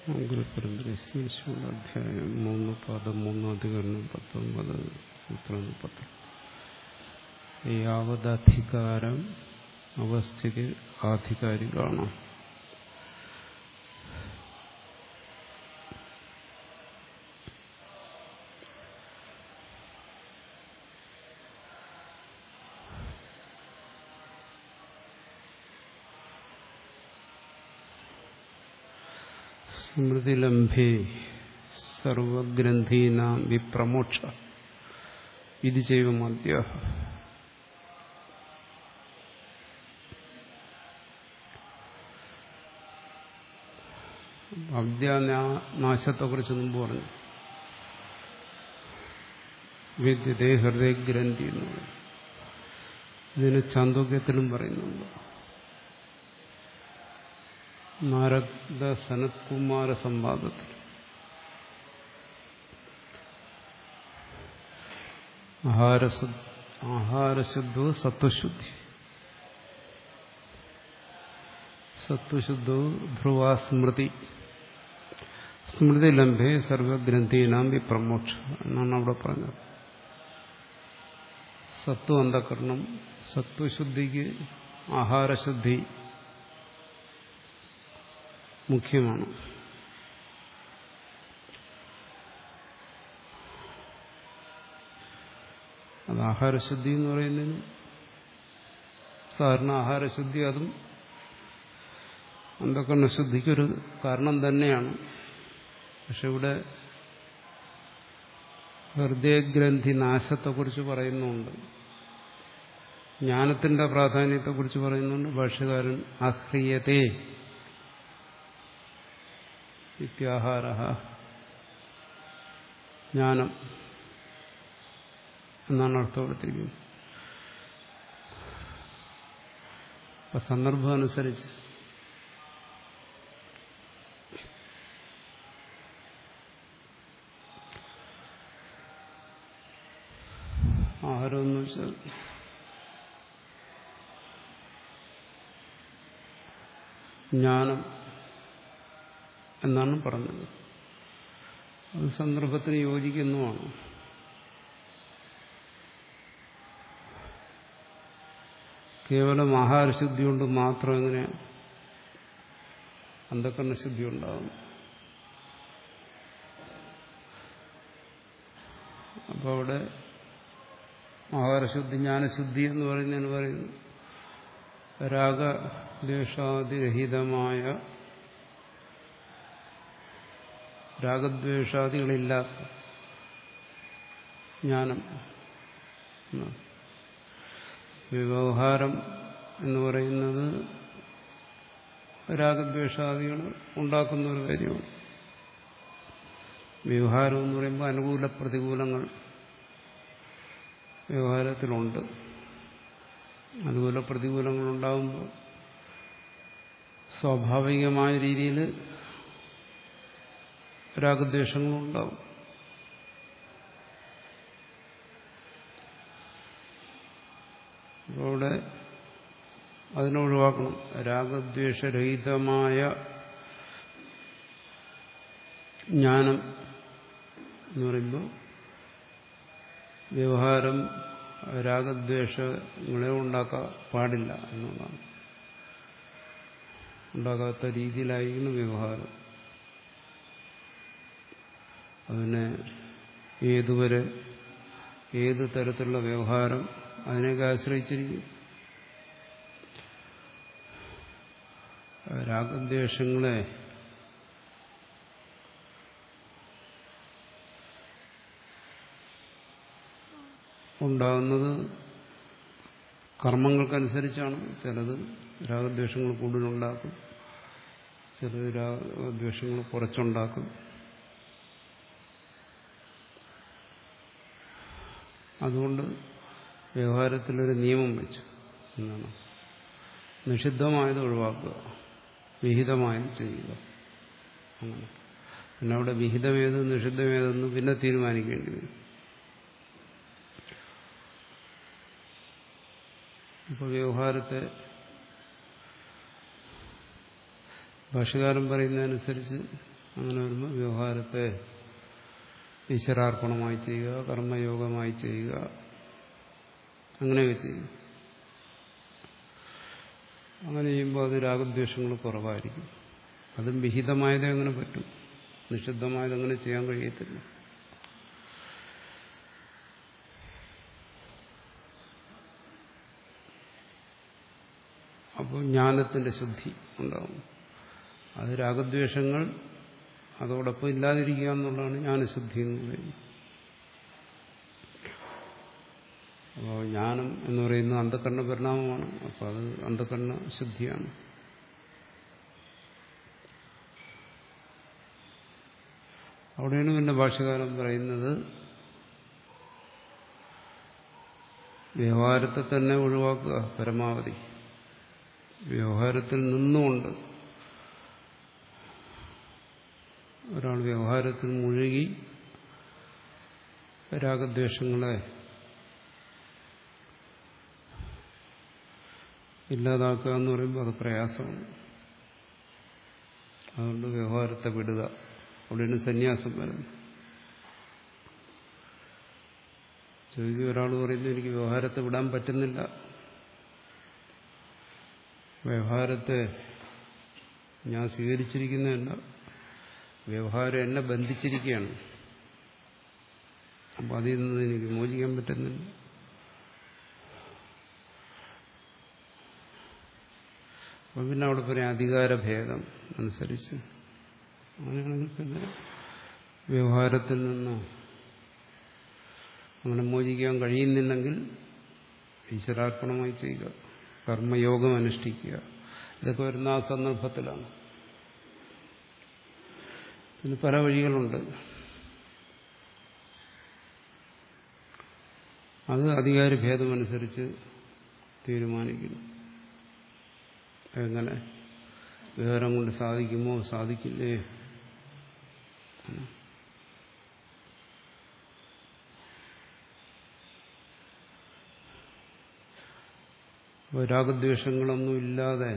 ഗുരുപരമ്പരശ്രീശ്വര അധ്യായം മൂന്ന് പാദം മൂന്ന് അധികരണം പത്തൊമ്പത് സൂത്രം പത്ത് യാവതധികാരം അവസ്ഥിതി ആധികാരികളാണ് സ്മൃതിലംഭേ സർവഗ്രന്ഥീനാം വിപ്രമോക്ഷ ഇത് ചെയ്വമദ്യ അവിദ്യാനാശത്തെക്കുറിച്ച് മുമ്പ് പറഞ്ഞു വിദ്യതേ ഹൃദയഗ്രന്ഥി എന്ന് പറയും ഇതിന് ചാന്തോക്യത്തിലും പറയുന്നുണ്ട് നാരദ സനത്കുമാര സംവാദത്തിൽ ആഹാരശുദ്ധോ സത്വശുദ്ധി സത്വശുദ്ധോ ധ്രുവ സ്മൃതി സ്മൃതി ലംബേ സർവഗ്രന്ഥീനാം വിപ്രമോക്ഷ എന്നാണ് അവിടെ പറഞ്ഞത് സത്വ അന്ധകരണം സത്വശുദ്ധിക്ക് ആഹാരശുദ്ധി മുഖ്യമാണ് അത് ആഹാരശുദ്ധി എന്ന് പറയുന്നതിന് സാധാരണ ആഹാരശുദ്ധി അതും അന്ധക്കണ്ണ ശുദ്ധിക്കൊരു കാരണം തന്നെയാണ് പക്ഷെ ഇവിടെ ഹൃദയഗ്രന്ഥി നാശത്തെക്കുറിച്ച് പറയുന്നുണ്ട് ജ്ഞാനത്തിന്റെ പ്രാധാന്യത്തെക്കുറിച്ച് പറയുന്നുണ്ട് ഭാഷ്യകാരൻ അഹ്രിയതേ ഇത്യാഹാര ജ്ഞാനം എന്നാണ് അർത്ഥം എടുത്തിരിക്കുന്നത് അപ്പൊ സന്ദർഭം അനുസരിച്ച് ആഹാരം എന്ന് വെച്ചാൽ ജ്ഞാനം എന്നാണ് പറഞ്ഞത് അത് സന്ദർഭത്തിന് യോജിക്കുന്നതുമാണ് കേവലം ആഹാരശുദ്ധി കൊണ്ട് മാത്രം എങ്ങനെ അന്ധക്കരണശുദ്ധി ഉണ്ടാകും അപ്പോൾ അവിടെ ആഹാരശുദ്ധി ജ്ഞാനശുദ്ധി എന്ന് പറയുന്നതിന് പറയുന്നു രാഗദ്വേഷാതിരഹിതമായ രാഗദ്വേഷാദികളില്ലാത്ത ജ്ഞാനം വ്യവഹാരം എന്ന് പറയുന്നത് രാഗദ്വേഷാദികൾ ഉണ്ടാക്കുന്ന ഒരു കാര്യമാണ് വ്യവഹാരം എന്ന് പറയുമ്പോൾ അനുകൂല പ്രതികൂലങ്ങൾ വ്യവഹാരത്തിലുണ്ട് അനുകൂല പ്രതികൂലങ്ങൾ ഉണ്ടാകുമ്പോൾ സ്വാഭാവികമായ രീതിയിൽ രാഗദ്വേഷങ്ങളും ഉണ്ടാവും അവിടെ അതിനൊഴിവാക്കണം രാഗദ്വേഷരഹിതമായ ജ്ഞാനം എന്ന് പറയുമ്പോൾ വ്യവഹാരം രാഗദ്വേഷങ്ങളെ ഉണ്ടാക്കാൻ പാടില്ല എന്നുള്ളതാണ് ഉണ്ടാകാത്ത രീതിയിലായിരിക്കണം വ്യവഹാരം അതിനെ ഏതുവരെ ഏത് തരത്തിലുള്ള വ്യവഹാരം അതിനെയൊക്കെ ആശ്രയിച്ചിരിക്കും രാഗദ്വേഷങ്ങളെ ഉണ്ടാകുന്നത് കർമ്മങ്ങൾക്കനുസരിച്ചാണ് ചിലത് രാഗദ്വേഷങ്ങൾ കൂടുതലുണ്ടാക്കും ചിലത് രാഗദ്വേഷങ്ങൾ കുറച്ചുണ്ടാക്കും അതുകൊണ്ട് വ്യവഹാരത്തിലൊരു നിയമം വെച്ചു എന്നാണ് നിഷിദ്ധമായത് ഒഴിവാക്കുക വിഹിതമായത് ചെയ്യുക അങ്ങനെ പിന്നെ അവിടെ വിഹിതമേത് നിഷിദ്ധമേതെന്ന് പിന്നെ തീരുമാനിക്കേണ്ടി വരും ഇപ്പോൾ വ്യവഹാരത്തെ ഭാഷകാരൻ പറയുന്നതനുസരിച്ച് അങ്ങനെ വരുമ്പോൾ വ്യവഹാരത്തെ ഈശ്വരാർപ്പണമായി ചെയ്യുക കർമ്മയോഗമായി ചെയ്യുക അങ്ങനെയൊക്കെ ചെയ്യും അങ്ങനെ ചെയ്യുമ്പോൾ അത് രാഗദ്വേഷങ്ങൾ കുറവായിരിക്കും അതും വിഹിതമായതേ അങ്ങനെ പറ്റും നിഷിദ്ധമായത് അങ്ങനെ ചെയ്യാൻ കഴിയത്തില്ല അപ്പോൾ ജ്ഞാനത്തിന്റെ ശുദ്ധി ഉണ്ടാവും അത് രാഗദ്വേഷങ്ങൾ അതോടൊപ്പം ഇല്ലാതിരിക്കുക എന്നുള്ളതാണ് ജ്ഞാനശുദ്ധി എന്ന് പറയുന്നത് അപ്പോൾ ജ്ഞാനം എന്ന് പറയുന്നത് അന്ധകരണ പരിണാമമാണ് അപ്പോൾ അത് അന്ധകരണ ശുദ്ധിയാണ് അവിടെയാണ് പിന്നെ ഭാഷകാലം പറയുന്നത് വ്യവഹാരത്തെ തന്നെ ഒഴിവാക്കുക പരമാവധി വ്യവഹാരത്തിൽ നിന്നുകൊണ്ട് ഒരാൾ വ്യവഹാരത്തിൽ മുഴുകി രാഗദ്വേഷങ്ങളെ ഇല്ലാതാക്കുക എന്ന് പറയുമ്പോൾ അത് പ്രയാസമാണ് അതുകൊണ്ട് വ്യവഹാരത്തെ വിടുക അവിടെയാണ് സന്യാസം വരുന്നത് ചോദിക്കും ഒരാൾ പറയുന്നു എനിക്ക് വ്യവഹാരത്തെ വിടാൻ പറ്റുന്നില്ല വ്യവഹാരത്തെ ഞാൻ സ്വീകരിച്ചിരിക്കുന്നതല്ല വ്യവഹാരം എന്നെ ബന്ധിച്ചിരിക്കുകയാണ് അപ്പം അതിൽ നിന്ന് എനിക്ക് മോചിക്കാൻ പറ്റുന്നില്ല അപ്പം പിന്നെ അവിടെ പറയാം അധികാരഭേദം അനുസരിച്ച് അങ്ങനെയാണെങ്കിൽ പിന്നെ വ്യവഹാരത്തിൽ നിന്ന് അങ്ങനെ മോചിക്കാൻ കഴിയുന്നില്ലെങ്കിൽ ഈശ്വരാർപ്പണമായി ചെയ്യുക കർമ്മയോഗം അനുഷ്ഠിക്കുക ഇതൊക്കെ വരുന്ന ആ സന്ദർഭത്തിലാണ് ഇതിന് പല വഴികളുണ്ട് അത് അധികാര ഭേദമനുസരിച്ച് തീരുമാനിക്കുന്നു എങ്ങനെ വിവരം കൊണ്ട് സാധിക്കുമോ സാധിക്കില്ലേ രാഗദ്വേഷങ്ങളൊന്നും ഇല്ലാതെ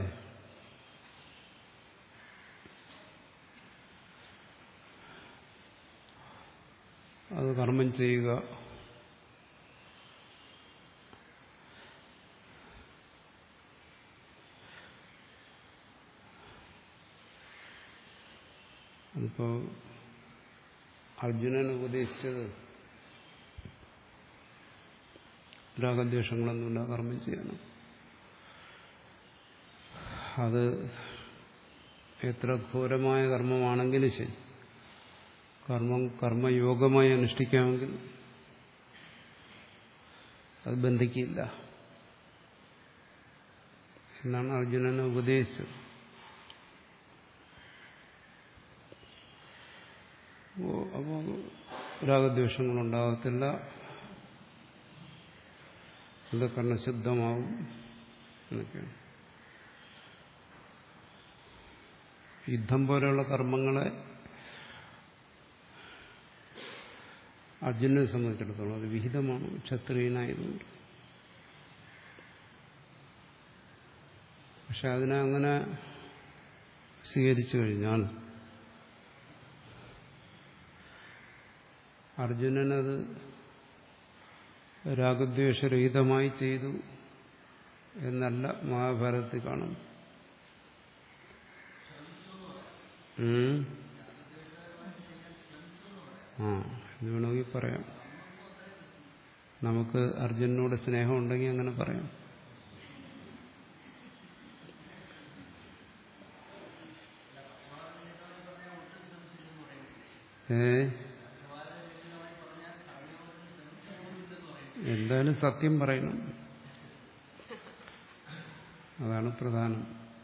അത് കർമ്മം ചെയ്യുക അതിപ്പോ അർജുനൻ ഉപദേശിച്ചത് രാഗദ്വേഷങ്ങളൊന്നുമില്ല കർമ്മം ചെയ്യണം അത് എത്ര ഘോരമായ കർമ്മമാണെങ്കിലും ശരി കർമ്മം കർമ്മയോഗമായി അനുഷ്ഠിക്കാമെങ്കിൽ അത് ബന്ധിക്കില്ല എന്നാണ് അർജുനനെ ഉപദേശിച്ചത് അപ്പോൾ രാഗദ്വേഷങ്ങളുണ്ടാകത്തില്ല അന്ധക്കരണ ശുദ്ധമാവും എന്നൊക്കെയാണ് യുദ്ധം പോലെയുള്ള കർമ്മങ്ങളെ അർജുനെ സംബന്ധിച്ചിടത്തോളം അത് വിഹിതമാണ് ക്ഷത്രിയനായതുകൊണ്ട് പക്ഷെ അതിനെ അങ്ങനെ സ്വീകരിച്ചു കഴിഞ്ഞാൽ അർജുനനത് രാഗദ്വേഷരഹിതമായി ചെയ്തു എന്നല്ല മഹാഭാരതത്തിൽ കാണും ആ ഇത് വേണമെങ്കിൽ പറയാം നമുക്ക് അർജുനനോട് സ്നേഹമുണ്ടെങ്കിൽ അങ്ങനെ പറയാം ഏ എന്തായാലും സത്യം പറയണം അതാണ് പ്രധാനം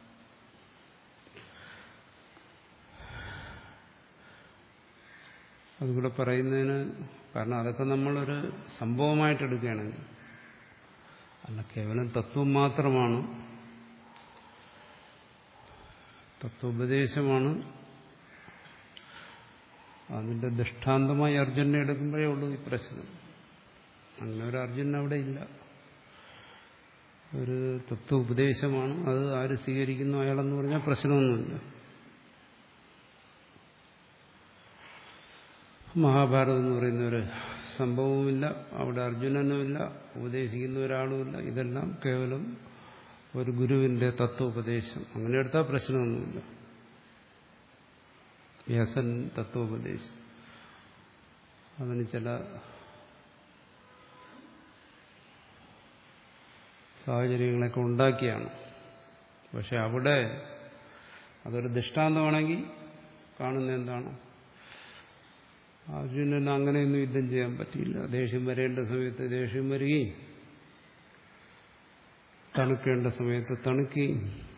അതുകൂടെ പറയുന്നതിന് കാരണം അതൊക്കെ നമ്മളൊരു സംഭവമായിട്ട് എടുക്കുകയാണെങ്കിൽ അല്ല കേവലം തത്വം മാത്രമാണ് തത്വോപദേശമാണ് അതിന്റെ ദൃഷ്ടാന്തമായി അർജുനെ എടുക്കുമ്പോഴേ ഉള്ളൂ ഈ പ്രശ്നം അങ്ങനെ ഒരു അർജുനൻ അവിടെ ഇല്ല ഒരു തത്വ ഉപദേശമാണ് അത് ആര് സ്വീകരിക്കുന്നു അയാളെന്ന് പറഞ്ഞാൽ പ്രശ്നമൊന്നുമില്ല മഹാഭാരതം എന്ന് പറയുന്ന ഒരു സംഭവവുമില്ല അവിടെ അർജുനനുമില്ല ഉപദേശിക്കുന്ന ഒരാളുമില്ല ഇതെല്ലാം കേവലം ഒരു ഗുരുവിന്റെ തത്വോപദേശം അങ്ങനെ എടുത്താൽ പ്രശ്നമൊന്നുമില്ല വ്യാസൻ തത്വോപദേശം അതിന് ചില സാഹചര്യങ്ങളൊക്കെ ഉണ്ടാക്കിയാണ് പക്ഷെ അവിടെ അതൊരു ദൃഷ്ടാന്തമാണെങ്കിൽ കാണുന്ന എന്താണ് അർജുനന് അങ്ങനെയൊന്നും യുദ്ധം ചെയ്യാൻ പറ്റിയില്ല ദേഷ്യം വരേണ്ട സമയത്ത് ദേഷ്യം വരികയും തണുക്കേണ്ട സമയത്ത് തണുക്കുകയും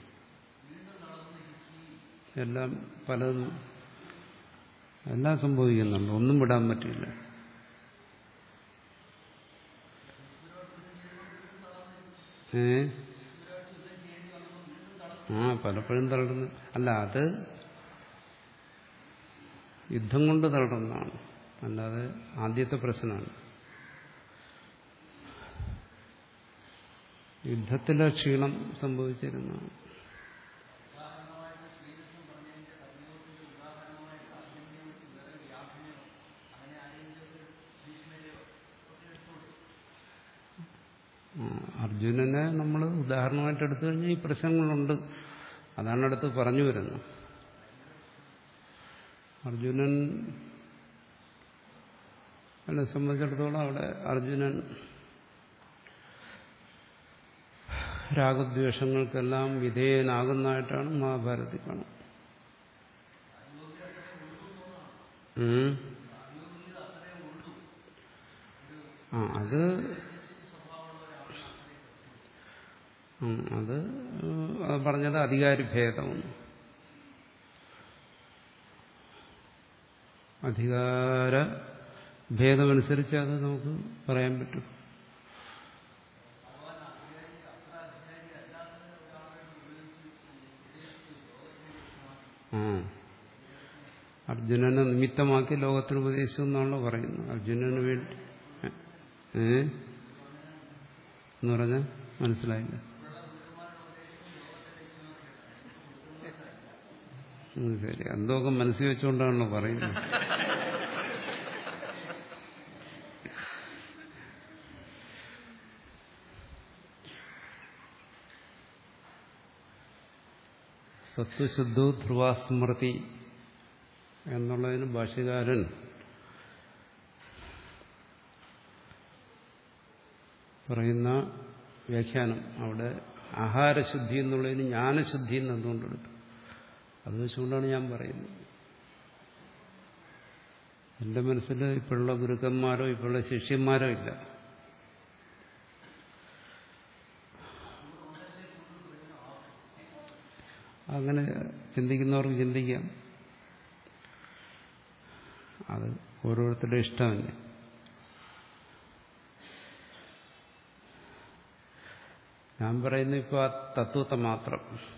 എല്ലാം പലതും എല്ലാം സംഭവിക്കുന്നുണ്ട് ഒന്നും വിടാൻ പറ്റില്ല ഏ ആ പലപ്പോഴും തളർന്ന് അല്ല അത് യുദ്ധം കൊണ്ട് തളർന്നതാണ് അല്ലാതെ ആദ്യത്തെ പ്രശ്നമാണ് യുദ്ധത്തിലെ ക്ഷീണം സംഭവിച്ചിരുന്നതാണ് അർജുനനെ നമ്മൾ ഉദാഹരണമായിട്ട് എടുത്തു കഴിഞ്ഞാൽ ഈ പ്രശ്നങ്ങളുണ്ട് അതാണ് അടുത്ത് പറഞ്ഞു വരുന്നത് അർജുനൻ എന്നെ സംബന്ധിച്ചിടത്തോളം അവിടെ അർജുനൻ രാഗദ്വേഷങ്ങൾക്കെല്ലാം വിധേയനാകുന്നതായിട്ടാണ് മഹാഭാരതത്തിൽ കാണുന്നത് ആ അത് അത് പറഞ്ഞത് അധികാരിഭേദമെന്ന് അധികാര ഭേദമനുസരിച്ച് അത് നമുക്ക് പറയാൻ പറ്റും ആ അർജുനനെ നിമിത്തമാക്കി ലോകത്തിന് ഉപദേശിച്ചു എന്നാണല്ലോ പറയുന്നത് അർജുനന് വേണ്ടി ഏ എന്ന് പറഞ്ഞ മനസ്സിലായില്ല ശരി എന്തൊക്കെ മനസ്സിൽ വെച്ചുകൊണ്ടാണല്ലോ പറയുന്നത് സത്വശുദ്ധോ ധ്രുവാസ്മൃതി എന്നുള്ളതിന് ഭാഷ്യകാരൻ പറയുന്ന വ്യാഖ്യാനം അവിടെ ആഹാരശുദ്ധി എന്നുള്ളതിന് ജ്ഞാനശുദ്ധി എന്നെന്തുകൊണ്ടെടുത്തു അത് വെച്ചുകൊണ്ടാണ് ഞാൻ പറയുന്നത് എന്റെ മനസ്സിൽ ഇപ്പോഴുള്ള ഗുരുക്കന്മാരോ ഇപ്പോഴുള്ള ശിഷ്യന്മാരോ ഇല്ല അങ്ങനെ ചിന്തിക്കുന്നവർക്ക് ചിന്തിക്കാം അത് ഓരോരുത്തരുടെ ഇഷ്ടമല്ലേ ഞാൻ പറയുന്ന ഇപ്പോൾ ആ തത്വത്തെ മാത്രം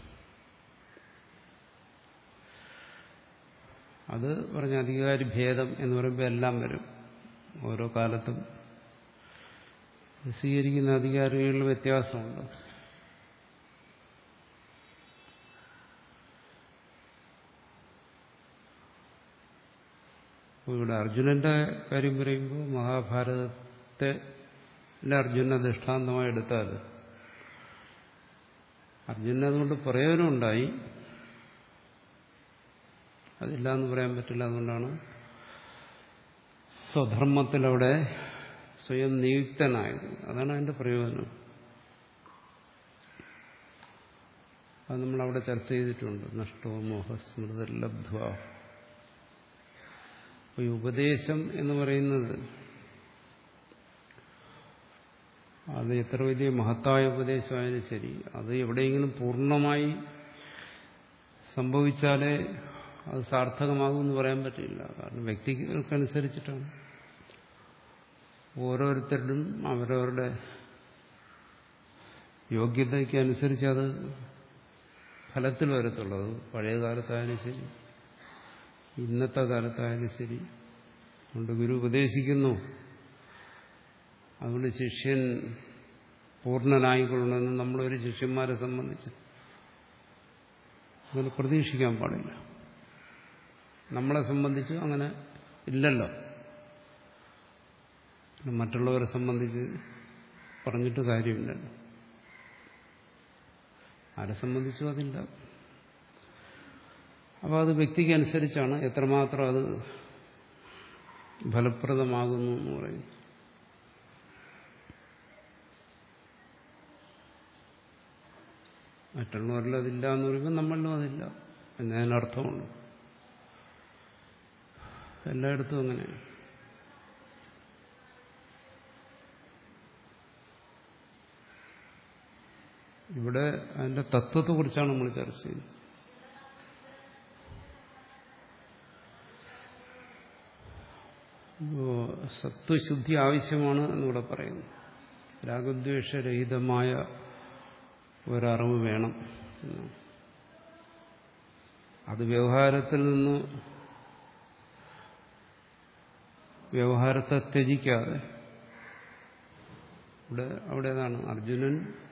അത് പറഞ്ഞ അധികാരി ഭേദം എന്ന് പറയുമ്പോൾ എല്ലാം വരും ഓരോ കാലത്തും സ്വീകരിക്കുന്ന അധികാരികളിൽ വ്യത്യാസമുണ്ട് ഇവിടെ അർജുനന്റെ കാര്യം പറയുമ്പോൾ മഹാഭാരതത്തെ അർജുന ദൃഷ്ടാന്തമായി എടുത്താൽ അർജുനൻ അതുകൊണ്ട് പ്രയോജനമുണ്ടായി അതില്ല എന്ന് പറയാൻ പറ്റില്ല അതുകൊണ്ടാണ് സ്വധർമ്മത്തിലവിടെ സ്വയം നിയുക്തനായത് അതാണ് അതിന്റെ പ്രയോജനം അത് നമ്മളവിടെ ചർച്ച ചെയ്തിട്ടുണ്ട് നഷ്ടോ മോഹസ്മൃതലബ്ധ്വ അപ്പോൾ ഈ ഉപദേശം എന്ന് പറയുന്നത് അത് എത്ര വലിയ മഹത്തായ ഉപദേശമായാലും ശരി അത് എവിടെയെങ്കിലും പൂർണ്ണമായി സംഭവിച്ചാലേ അത് സാർത്ഥകമാകുമെന്ന് പറയാൻ പറ്റില്ല കാരണം വ്യക്തികൾക്കനുസരിച്ചിട്ടാണ് ഓരോരുത്തരും അവരവരുടെ യോഗ്യതയ്ക്ക് അനുസരിച്ച് അത് ഫലത്തിൽ വരത്തുള്ളത് പഴയ കാലത്തായാലും ശരി ഇന്നത്തെ കാലത്തായാലും ശരി അതുകൊണ്ട് ഗുരു ഉപദേശിക്കുന്നു അതുകൊണ്ട് ശിഷ്യൻ പൂർണ്ണനായിക്കൊള്ളണമെന്ന് നമ്മളൊരു ശിഷ്യന്മാരെ സംബന്ധിച്ച് അങ്ങനെ പ്രതീക്ഷിക്കാൻ പാടില്ല നമ്മളെ സംബന്ധിച്ച് അങ്ങനെ ഇല്ലല്ലോ മറ്റുള്ളവരെ സംബന്ധിച്ച് പറഞ്ഞിട്ട് കാര്യമില്ലല്ലോ ആരെ സംബന്ധിച്ചും അതില്ല അപ്പോൾ അത് വ്യക്തിക്ക് അനുസരിച്ചാണ് എത്രമാത്രം അത് ഫലപ്രദമാകുന്നു എന്ന് പറയുന്നു മറ്റുള്ളവരിൽ അതില്ല എന്ന് പറയുമ്പോൾ നമ്മളിലും അതില്ല എന്നതിനർത്ഥമുണ്ട് എല്ലായിടത്തും അങ്ങനെയാണ് ഇവിടെ അതിന്റെ തത്വത്തെക്കുറിച്ചാണ് നമ്മൾ ചർച്ച ചെയ്യുന്നത് സത്വശുദ്ധി ആവശ്യമാണ് എന്നിവിടെ പറയുന്നു രാഗദ്വേഷരഹിതമായ ഒരറിവ് വേണം അത് വ്യവഹാരത്തിൽ നിന്ന് വ്യവഹാരത്തെ ത്യജിക്കാതെ ഇവിടെ അവിടെ ഏതാണ് അർജുനൻ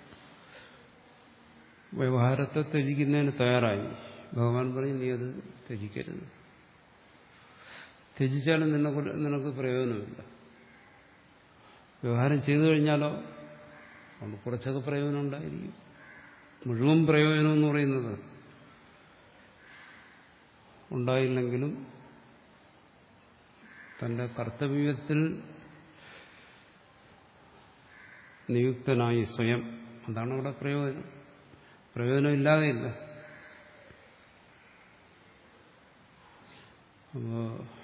വ്യവഹാരത്തെ ത്യജിക്കുന്നതിന് തയ്യാറായി ഭഗവാൻ പറയും നീ അത് ത്യജിക്കരുത് ത്യജിച്ചാലും നിനക്ക് നിനക്ക് പ്രയോജനമില്ല വ്യവഹാരം ചെയ്തു കഴിഞ്ഞാലോ അതുകൊണ്ട് കുറച്ചൊക്കെ പ്രയോജനം ഉണ്ടായിരിക്കും മുഴുവൻ പ്രയോജനം എന്ന് പറയുന്നത് ഉണ്ടായില്ലെങ്കിലും തന്റെ കർത്തവ്യത്തിൽ നിയുക്തനായി സ്വയം അതാണ് അവിടെ പ്രയോജനം പ്രയോജനമില്ലാതെയില്ല അപ്പോ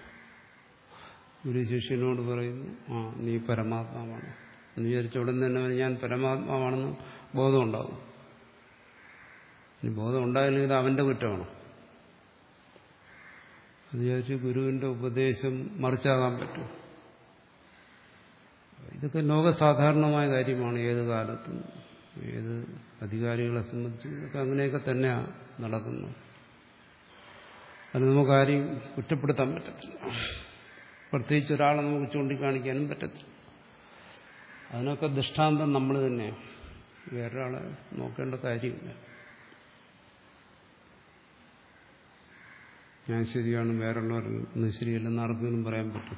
ഗുരു ശിഷ്യനോട് പറയുന്നു ആ നീ പരമാത്മാവാണ് എന്ന് വിചാരിച്ച ഉടൻ തന്നെ ഞാൻ പരമാത്മാവാണെന്ന് ബോധമുണ്ടാവും ഇനി ബോധം ഉണ്ടായില്ലെങ്കിൽ അവന്റെ കുറ്റമാണ് അത് വിചാരിച്ച് ഗുരുവിന്റെ ഉപദേശം മറിച്ചാകാൻ പറ്റും ഇതൊക്കെ ലോകസാധാരണമായ കാര്യമാണ് ഏത് കാലത്തും ഏത് അധികാരികളെ സംബന്ധിച്ച് ഇതൊക്കെ അങ്ങനെയൊക്കെ തന്നെയാണ് നടക്കുന്നത് അത് നമുക്ക് ആരെയും കുറ്റപ്പെടുത്താൻ പറ്റത്തില്ല പ്രത്യേകിച്ച് ഒരാളെ നമുക്ക് ചൂണ്ടിക്കാണിക്കാനും പറ്റത്തില്ല അതിനൊക്കെ ദൃഷ്ടാന്തം നമ്മൾ തന്നെയാണ് വേറൊരാളെ നോക്കേണ്ട കാര്യമില്ല ഞാൻ ശരിയാണ് വേറുള്ളവരൊന്നും ശരിയല്ലെന്ന് ആർക്കെങ്കിലും പറയാൻ പറ്റും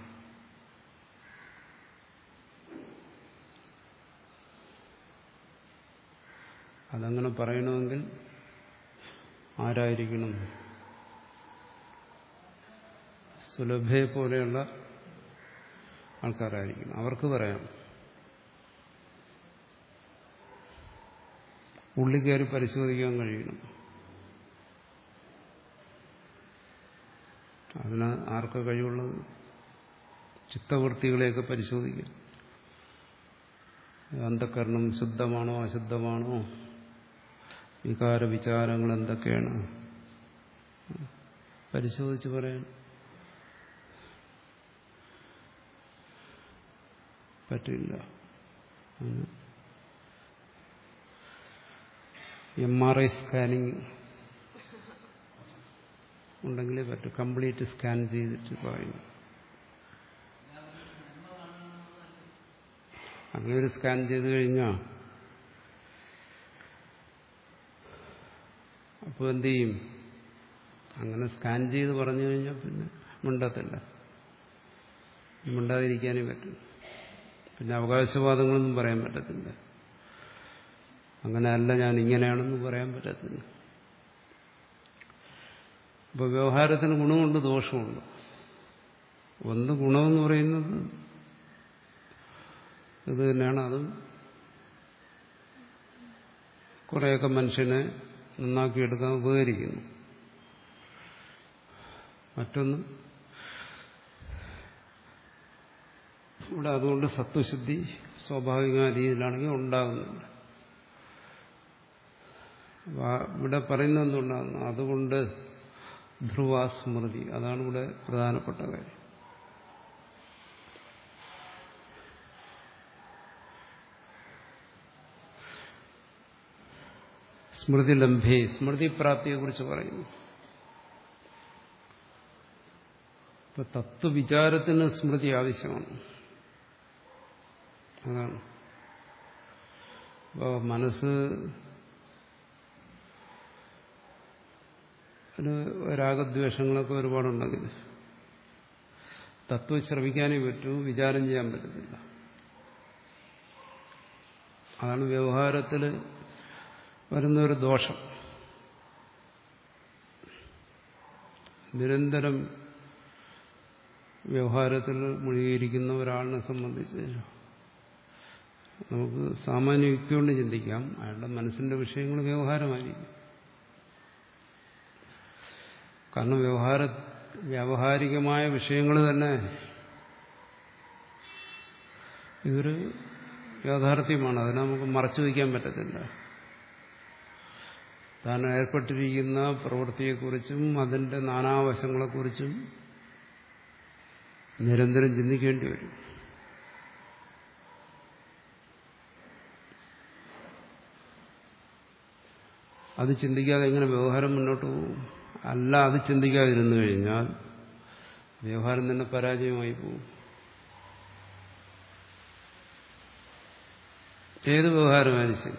അതങ്ങനെ പറയണമെങ്കിൽ ആരായിരിക്കണം സുലഭയെ പോലെയുള്ള ആൾക്കാരായിരിക്കണം അവർക്ക് പറയാം ഉള്ളിൽ കയറി പരിശോധിക്കാൻ കഴിയണം അതിന് ആർക്ക് കഴിവുള്ളത് ചിത്തവൃത്തികളെയൊക്കെ പരിശോധിക്കുക അന്ധകരണം ശുദ്ധമാണോ അശുദ്ധമാണോ വികാര വിചാരങ്ങൾ എന്തൊക്കെയാണ് പരിശോധിച്ച് പറയാൻ പറ്റില്ല എം ആർ ഐ സ്കാനിങ് ഉണ്ടെങ്കിലേ പറ്റും കംപ്ലീറ്റ് സ്കാൻ ചെയ്തിട്ട് പറയുന്നു അങ്ങനെ ഒരു സ്കാൻ ചെയ്ത് കഴിഞ്ഞാൽ അപ്പോൾ എന്ത് ചെയ്യും അങ്ങനെ സ്കാൻ ചെയ്ത് പറഞ്ഞു കഴിഞ്ഞാൽ പിന്നെ മിണ്ടത്തില്ല മിണ്ടാതിരിക്കാനേ പറ്റും പിന്നെ അവകാശവാദങ്ങളൊന്നും പറയാൻ പറ്റത്തില്ല അങ്ങനെയല്ല ഞാൻ ഇങ്ങനെയാണെന്ന് പറയാൻ പറ്റത്തില്ല അപ്പോൾ വ്യവഹാരത്തിന് ഗുണമുണ്ട് ദോഷമുണ്ട് ഒന്ന് ഗുണമെന്ന് പറയുന്നത് ഇത് തന്നെയാണ് അതും കുറേയൊക്കെ മനുഷ്യനെ നന്നാക്കിയെടുക്കാൻ ഉപകരിക്കുന്നു മറ്റൊന്ന് ഇവിടെ അതുകൊണ്ട് സത്വശുദ്ധി സ്വാഭാവികമായ രീതിയിലാണെങ്കിൽ ഉണ്ടാകുന്നുണ്ട് ഇവിടെ പറയുന്നത് എന്തുകൊണ്ടാണ് അതുകൊണ്ട് ധ്രുവാസ്മൃതി അതാണ് ഇവിടെ പ്രധാനപ്പെട്ട കാര്യം സ്മൃതി ലംഭേ സ്മൃതി പ്രാപ്തിയെക്കുറിച്ച് പറയുന്നു ഇപ്പൊ തത്വവിചാരത്തിന് സ്മൃതി ആവശ്യമാണ് അതാണ് അപ്പോൾ മനസ്സ് രാഗദ്വേഷങ്ങളൊക്കെ ഒരുപാടുണ്ടെങ്കിൽ തത്വം ശ്രവിക്കാനേ പറ്റൂ വിചാരം ചെയ്യാൻ പറ്റത്തില്ല അതാണ് വ്യവഹാരത്തിൽ വരുന്ന ഒരു ദോഷം നിരന്തരം വ്യവഹാരത്തിൽ മുഴുകിയിരിക്കുന്ന ഒരാളിനെ സംബന്ധിച്ച് നമുക്ക് സാമാന്യ യുക്തി കൊണ്ട് ചിന്തിക്കാം അയാളുടെ മനസ്സിന്റെ വിഷയങ്ങൾ വ്യവഹാരമായിരിക്കും കാരണം വ്യവഹാര വ്യാവഹാരികമായ വിഷയങ്ങൾ തന്നെ ഇതൊരു യാഥാർത്ഥ്യമാണ് അതിനെ നമുക്ക് മറച്ചു വയ്ക്കാൻ പറ്റത്തില്ല താൻ ഏർപ്പെട്ടിരിക്കുന്ന പ്രവൃത്തിയെക്കുറിച്ചും അതിന്റെ നാനാവശങ്ങളെക്കുറിച്ചും നിരന്തരം ചിന്തിക്കേണ്ടി വരും അത് ചിന്തിക്കാതെ എങ്ങനെ വ്യവഹാരം മുന്നോട്ട് പോകും അല്ല അത് ചിന്തിക്കാതിരുന്നു കഴിഞ്ഞാൽ വ്യവഹാരം തന്നെ പരാജയമായി പോകും ഏത് വ്യവഹാരമായാലും ശരി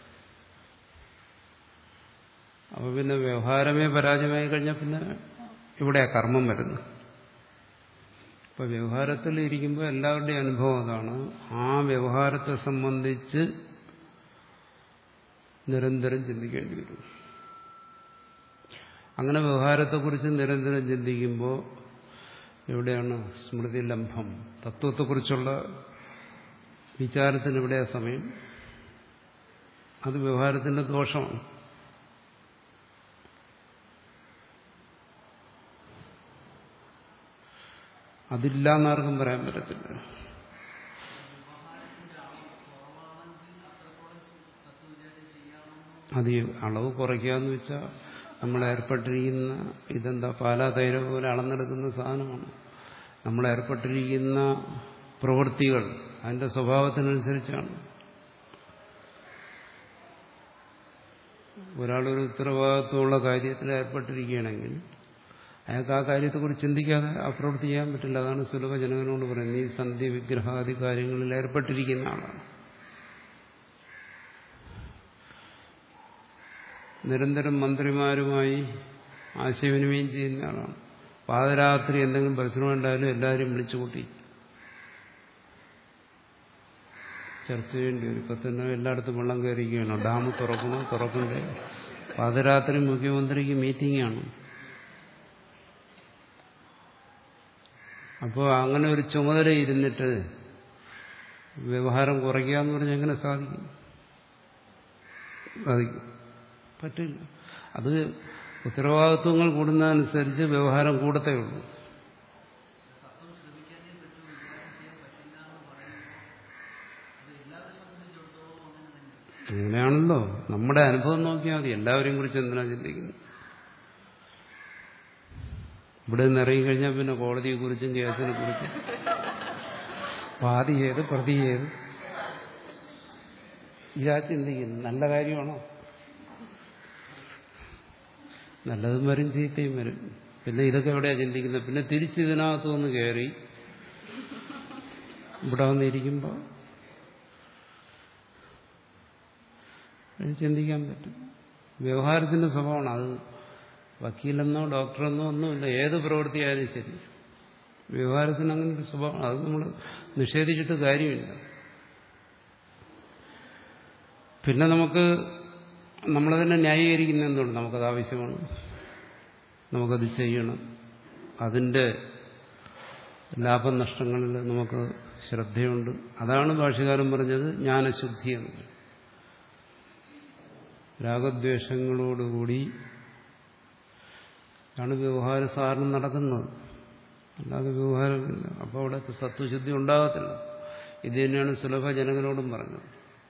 അപ്പൊ പിന്നെ വ്യവഹാരമേ പരാജയമായി കഴിഞ്ഞാൽ പിന്നെ ഇവിടെയാ കർമ്മം വരുന്നത് ഇപ്പൊ വ്യവഹാരത്തിൽ ഇരിക്കുമ്പോൾ എല്ലാവരുടെയും അനുഭവം അതാണ് ആ വ്യവഹാരത്തെ സംബന്ധിച്ച് നിരന്തരം ചിന്തിക്കേണ്ടി വരും അങ്ങനെ വ്യവഹാരത്തെക്കുറിച്ച് നിരന്തരം ചിന്തിക്കുമ്പോൾ എവിടെയാണ് സ്മൃതി ലംഭം തത്വത്തെക്കുറിച്ചുള്ള വിചാരത്തിന് എവിടെയാ സമയം അത് വ്യവഹാരത്തിന്റെ ദോഷമാണ് അതില്ല എന്നാർക്കും പറയാൻ പറ്റത്തില്ല അത് ഈ അളവ് കുറയ്ക്കാന്ന് വെച്ചാൽ നമ്മൾ ഏർപ്പെട്ടിരിക്കുന്ന ഇതെന്താ പാലാ തൈര പോലെ അളന്നെടുക്കുന്ന സാധനമാണ് നമ്മൾ ഏർപ്പെട്ടിരിക്കുന്ന പ്രവൃത്തികൾ അതിന്റെ സ്വഭാവത്തിനനുസരിച്ചാണ് ഒരാളൊരു ഉത്തരവാദിത്വമുള്ള കാര്യത്തിൽ ഏർപ്പെട്ടിരിക്കുകയാണെങ്കിൽ അയാൾക്ക് ആ കാര്യത്തെക്കുറിച്ച് ചിന്തിക്കാതെ ആ പ്രവൃത്തി ചെയ്യാൻ പറ്റില്ല അതാണ് സുലഭ ജനകനോട് പറയുന്നത് ഈ സന്ധ്യ വിഗ്രഹാദി കാര്യങ്ങളിൽ ഏർപ്പെട്ടിരിക്കുന്ന ആളാണ് നിരന്തരം മന്ത്രിമാരുമായി ആശയവിനിമയം ചെയ്യുന്ന ആളാണ് പാതരാത്രി എന്തെങ്കിലും പ്രശ്നം ഉണ്ടായാലും എല്ലാവരും വിളിച്ചു കൂട്ടി ചർച്ച ചെയ്യേണ്ടി വരും ഇപ്പൊ തന്നെ എല്ലായിടത്തും വെള്ളം കയറിയിരിക്കുകയാണോ ഡാം തുറക്കണോ തുറക്കണ്ടേ പാതരാത്രി മുഖ്യമന്ത്രിക്ക് മീറ്റിംഗാണ് അപ്പോൾ അങ്ങനെ ഒരു ചുമതല ഇരുന്നിട്ട് വ്യവഹാരം കുറയ്ക്കുക എന്ന് പറഞ്ഞാൽ എങ്ങനെ സാധിക്കും സാധിക്കും പറ്റില്ല അത് ഉത്തരവാദിത്വങ്ങൾ കൂടുന്നതനുസരിച്ച് വ്യവഹാരം കൂടത്തേ ഉള്ളൂ അങ്ങനെയാണല്ലോ നമ്മുടെ അനുഭവം നോക്കിയാൽ മതി എല്ലാവരെയും കുറിച്ച് എന്തിനാ ചിന്തിക്കുന്നത് ഇവിടെ നിന്ന് ഇറങ്ങിക്കഴിഞ്ഞാൽ പിന്നെ കോടതിയെ കുറിച്ചും കേസിനെ കുറിച്ചും വാദി ചെയ്ത് പ്രതി ചെയ്ത് ഇതാ ചിന്തിക്കുന്നു നല്ല കാര്യമാണോ നല്ലതും വരും ചീത്തയും വരും പിന്നെ ഇതൊക്കെ എവിടെയാ ചിന്തിക്കുന്നത് പിന്നെ തിരിച്ച് ഇതിനകത്ത് വന്ന് കയറി ഇവിടെ വന്നിരിക്കുമ്പോൾ ചിന്തിക്കാൻ പറ്റും വ്യവഹാരത്തിന്റെ സ്വഭാവമാണ് അത് വക്കീലെന്നോ ഡോക്ടറെന്നോ ഒന്നുമില്ല ഏത് പ്രവൃത്തിയായാലും ശരി വ്യവഹാരത്തിന് അങ്ങനെ ഒരു സ്വഭാവം അത് നമ്മൾ നിഷേധിച്ചിട്ട് കാര്യമില്ല പിന്നെ നമുക്ക് നമ്മളതിനെ ന്യായീകരിക്കുന്ന എന്തുകൊണ്ട് നമുക്കത് ആവശ്യമാണ് നമുക്കത് ചെയ്യണം അതിൻ്റെ ലാഭനഷ്ടങ്ങളിൽ നമുക്ക് ശ്രദ്ധയുണ്ട് അതാണ് ഭാഷകാരൻ പറഞ്ഞത് ജ്ഞാനശുദ്ധി എന്ന് രാഗദ്വേഷങ്ങളോടുകൂടി ആണ് വ്യവഹാര സാധനം നടക്കുന്നത് അല്ലാതെ വ്യവഹാരമില്ല അപ്പോൾ അവിടെ സത്വശുദ്ധി ഉണ്ടാകത്തില്ല ഇത് തന്നെയാണ് സുലഭ ജനകനോടും പറഞ്ഞത്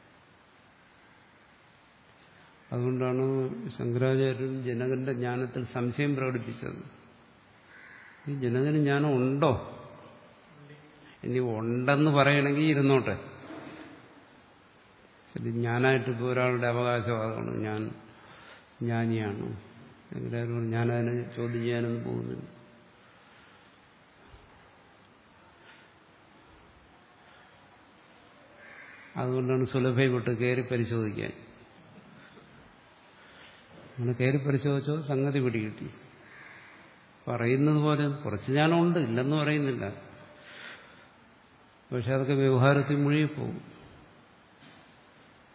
അതുകൊണ്ടാണ് ശങ്കരാചാര്യൻ ജനകന്റെ ജ്ഞാനത്തിൽ സംശയം പ്രകടിപ്പിച്ചത് ഈ ജനകന് ജ്ഞാനം ഉണ്ടോ ഇനി ഉണ്ടെന്ന് പറയണമെങ്കിൽ ഇരുന്നോട്ടെ ശരി ഞാനായിട്ട് ഇപ്പോൾ ഒരാളുടെ അവകാശവാദമാണ് ഞാൻ ജ്ഞാനിയാണ് ശങ്കരാചാര്യ ഞാനതിനെ ചോദ്യം ചെയ്യാനൊന്നും പോകുന്നില്ല അതുകൊണ്ടാണ് സുലഭയെ വിട്ട് കയറി പരിശോധിക്കാൻ അങ്ങനെ കയറി പരിശോധിച്ചോ സംഗതി പിടികിട്ടി പറയുന്നത് പോലെ കുറച്ച് ഞാനുണ്ട് ഇല്ലെന്ന് പറയുന്നില്ല പക്ഷെ അതൊക്കെ വ്യവഹാരത്തിൽ മുഴുകിപ്പോകും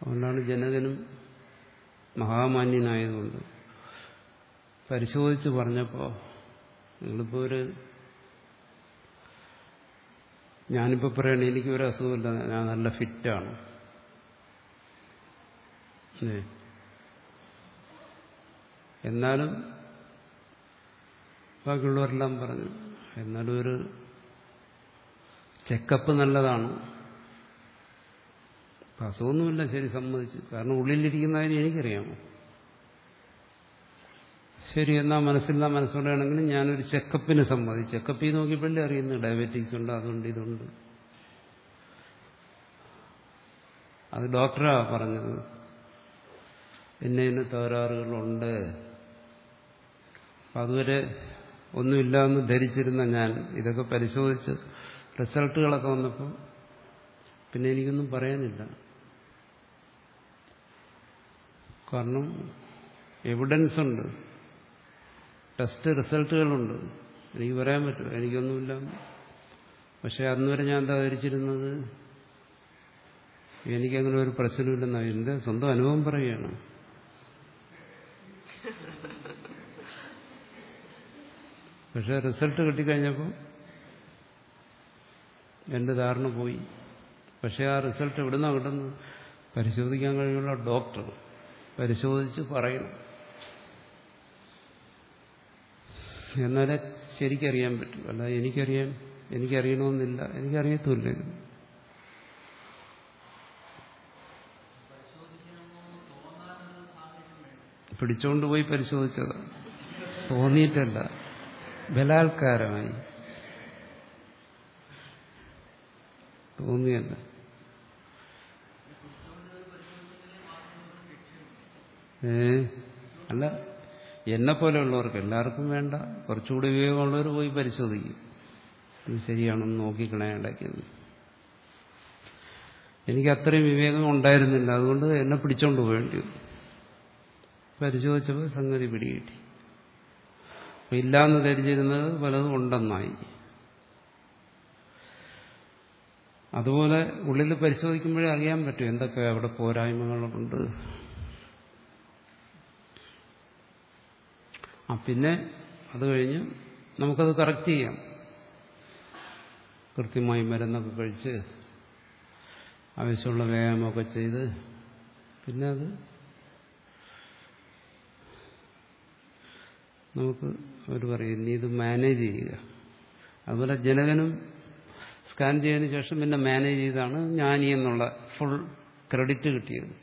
അതുകൊണ്ടാണ് ജനകനും മഹാമാന്യനായതുകൊണ്ട് പരിശോധിച്ച് പറഞ്ഞപ്പോൾ നിങ്ങളിപ്പോൾ ഒരു ഞാനിപ്പോൾ പറയണേ എനിക്കൊരു അസുഖമില്ല ഞാൻ നല്ല ഫിറ്റാണ് ഏ. എന്നാലും ബാക്കിയുള്ളവരെല്ലാം പറഞ്ഞു എന്നാലും ഒരു ചെക്കപ്പ് നല്ലതാണ് അപ്പൊ അസുഖമൊന്നുമില്ല ശരി സമ്മതിച്ചു കാരണം ഉള്ളിലിരിക്കുന്നതിന് എനിക്കറിയാമോ ശരി എന്നാ മനസ്സില്ല മനസ്സോടെയാണെങ്കിലും ഞാനൊരു ചെക്കപ്പിന് സമ്മതിച്ചു ചെക്കപ്പ് ചെയ്ത് നോക്കിയപ്പോഴല്ലേ അറിയുന്നു ഡയബറ്റീസ് ഉണ്ട് അതുണ്ട് ഇതുണ്ട് അത് ഡോക്ടറാ പറഞ്ഞത് ഇന്ന ഇന്ന തകരാറുകളുണ്ട് അപ്പം അതുവരെ ഒന്നുമില്ല എന്ന് ധരിച്ചിരുന്ന ഞാൻ ഇതൊക്കെ പരിശോധിച്ച് റിസൾട്ടുകളൊക്കെ വന്നപ്പോൾ പിന്നെ എനിക്കൊന്നും പറയാനില്ല കാരണം എവിഡൻസ് ഉണ്ട് ടെസ്റ്റ് റിസൾട്ടുകളുണ്ട് എനിക്ക് പറയാൻ പറ്റും എനിക്കൊന്നുമില്ല പക്ഷെ അന്നുവരെ ഞാൻ എന്താ ധരിച്ചിരുന്നത് എനിക്കങ്ങനെ ഒരു പ്രശ്നമില്ലെന്നാണ് എൻ്റെ സ്വന്തം അനുഭവം പറയുകയാണ് പക്ഷെ റിസൾട്ട് കിട്ടിക്കഴിഞ്ഞപ്പോൾ എൻ്റെ ധാരണ പോയി പക്ഷെ ആ റിസൾട്ട് എവിടുന്നാണ് കിട്ടുന്നത് പരിശോധിക്കാൻ കഴിയുള്ള ഡോക്ടർ പരിശോധിച്ച് പറയണം എന്നാലേ ശരിക്കറിയാൻ പറ്റും അല്ല എനിക്കറിയാൻ എനിക്കറിയണമെന്നില്ല എനിക്കറിയത്തുമില്ല ഇത് പിടിച്ചോണ്ട് പോയി പരിശോധിച്ചത് തോന്നിയിട്ടല്ല ബലാത്കാരമായി തോന്നിയല്ല ഏ അല്ല എന്നെ പോലെയുള്ളവർക്ക് എല്ലാവർക്കും വേണ്ട കുറച്ചുകൂടി വിവേകമുള്ളവർ പോയി പരിശോധിക്കും ഇത് ശരിയാണെന്ന് നോക്കിക്കളയാണ്ടാക്കിയത് എനിക്ക് അത്രയും വിവേകം ഉണ്ടായിരുന്നില്ല അതുകൊണ്ട് എന്നെ പിടിച്ചോണ്ട് പോകേണ്ടി വന്നു പരിശോധിച്ചപ്പോൾ സംഗതി പിടികിട്ടി അപ്പൊ ഇല്ലാന്ന് ധരിച്ചിരുന്നത് പലതും ഉണ്ടെന്നായി അതുപോലെ ഉള്ളിൽ പരിശോധിക്കുമ്പോഴേ അറിയാൻ പറ്റും എന്തൊക്കെ അവിടെ പോരായ്മകളുണ്ട് ആ പിന്നെ അത് കഴിഞ്ഞ് നമുക്കത് കറക്റ്റ് ചെയ്യാം കൃത്യമായി മരുന്നൊക്കെ കഴിച്ച് ആവശ്യമുള്ള വ്യായാമമൊക്കെ ചെയ്ത് പിന്നെ അത് നമുക്ക് അവർ പറയും നീ ഇത് മാനേജ് ചെയ്യുക അതുപോലെ ജനകനും സ്കാൻ ചെയ്തതിന് ശേഷം പിന്നെ മാനേജ് ചെയ്താണ് ജ്ഞാനി എന്നുള്ള ഫുൾ ക്രെഡിറ്റ് കിട്ടിയത്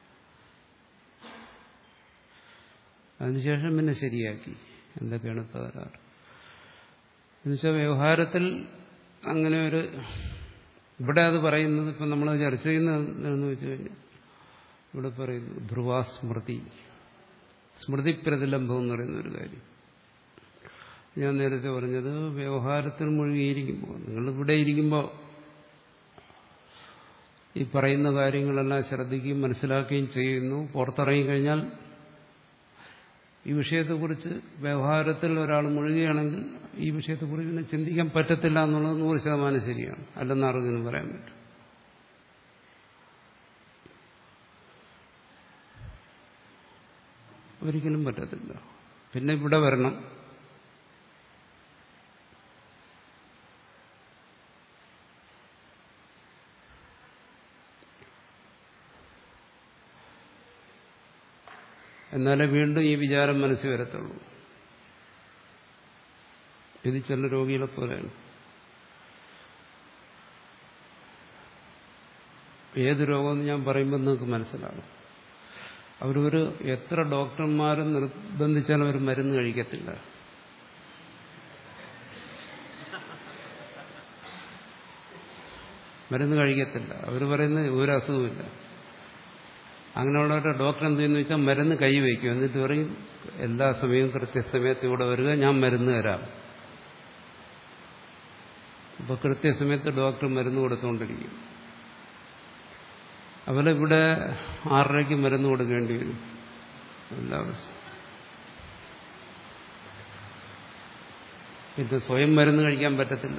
അതിനുശേഷം പിന്നെ ശരിയാക്കി എന്തൊക്കെയാണ് തകരാറ് എന്നുവെച്ചാൽ വ്യവഹാരത്തിൽ അങ്ങനെ ഒരു ഇവിടെ അത് പറയുന്നത് ഇപ്പം നമ്മൾ ചർച്ച ചെയ്യുന്നതെന്ന് വെച്ച് കഴിഞ്ഞാൽ ഇവിടെ പറയുന്നു ധ്രുവാസ്മൃതി സ്മൃതി പ്രതിലംബം എന്ന് പറയുന്ന ഒരു കാര്യം ഞാൻ നേരത്തെ പറഞ്ഞത് വ്യവഹാരത്തിൽ മുഴുകിയിരിക്കുമ്പോൾ നിങ്ങൾ ഇവിടെ ഇരിക്കുമ്പോൾ ഈ പറയുന്ന കാര്യങ്ങളെല്ലാം ശ്രദ്ധിക്കുകയും മനസ്സിലാക്കുകയും ചെയ്യുന്നു പുറത്തിറങ്ങിക്കഴിഞ്ഞാൽ ഈ വിഷയത്തെക്കുറിച്ച് വ്യവഹാരത്തിൽ ഒരാൾ മുഴുകുകയാണെങ്കിൽ ഈ വിഷയത്തെക്കുറിച്ച് പിന്നെ ചിന്തിക്കാൻ പറ്റത്തില്ല എന്നുള്ളത് നൂറ് ശതമാനം ശരിയാണ് അല്ലെന്ന് ആർക്കും പറയാൻ പറ്റും ഒരിക്കലും പറ്റത്തില്ല പിന്നെ ഇവിടെ വരണം എന്നാലേ വീണ്ടും ഈ വിചാരം മനസ്സിൽ വരത്തുള്ളൂ ഇത് ചില രോഗികളെ പോലെയാണ് ഏത് രോഗമെന്ന് ഞാൻ പറയുമ്പോൾ നിങ്ങൾക്ക് മനസ്സിലാകും അവരൊരു എത്ര ഡോക്ടർമാരും നിർബന്ധിച്ചാലും അവർ മരുന്ന് കഴിക്കത്തില്ല മരുന്ന് കഴിക്കത്തില്ല അവർ പറയുന്നത് ഒരു അസുഖമില്ല അങ്ങനെയുള്ളവരുടെ ഡോക്ടർ എന്ത് ചെയ്യുന്നു വെച്ചാൽ മരുന്ന് കൈവയ്ക്കും എന്നിട്ട് പറയും എല്ലാ സമയവും കൃത്യസമയത്ത് ഇവിടെ വരിക ഞാൻ മരുന്ന് തരാം അപ്പൊ കൃത്യസമയത്ത് ഡോക്ടർ മരുന്ന് കൊടുത്തുകൊണ്ടിരിക്കും അതുപോലെ ഇവിടെ ആറരയ്ക്ക് മരുന്ന് കൊടുക്കേണ്ടി വരും എല്ലാ ദിവസവും പിന്നെ സ്വയം മരുന്ന് കഴിക്കാൻ പറ്റത്തില്ല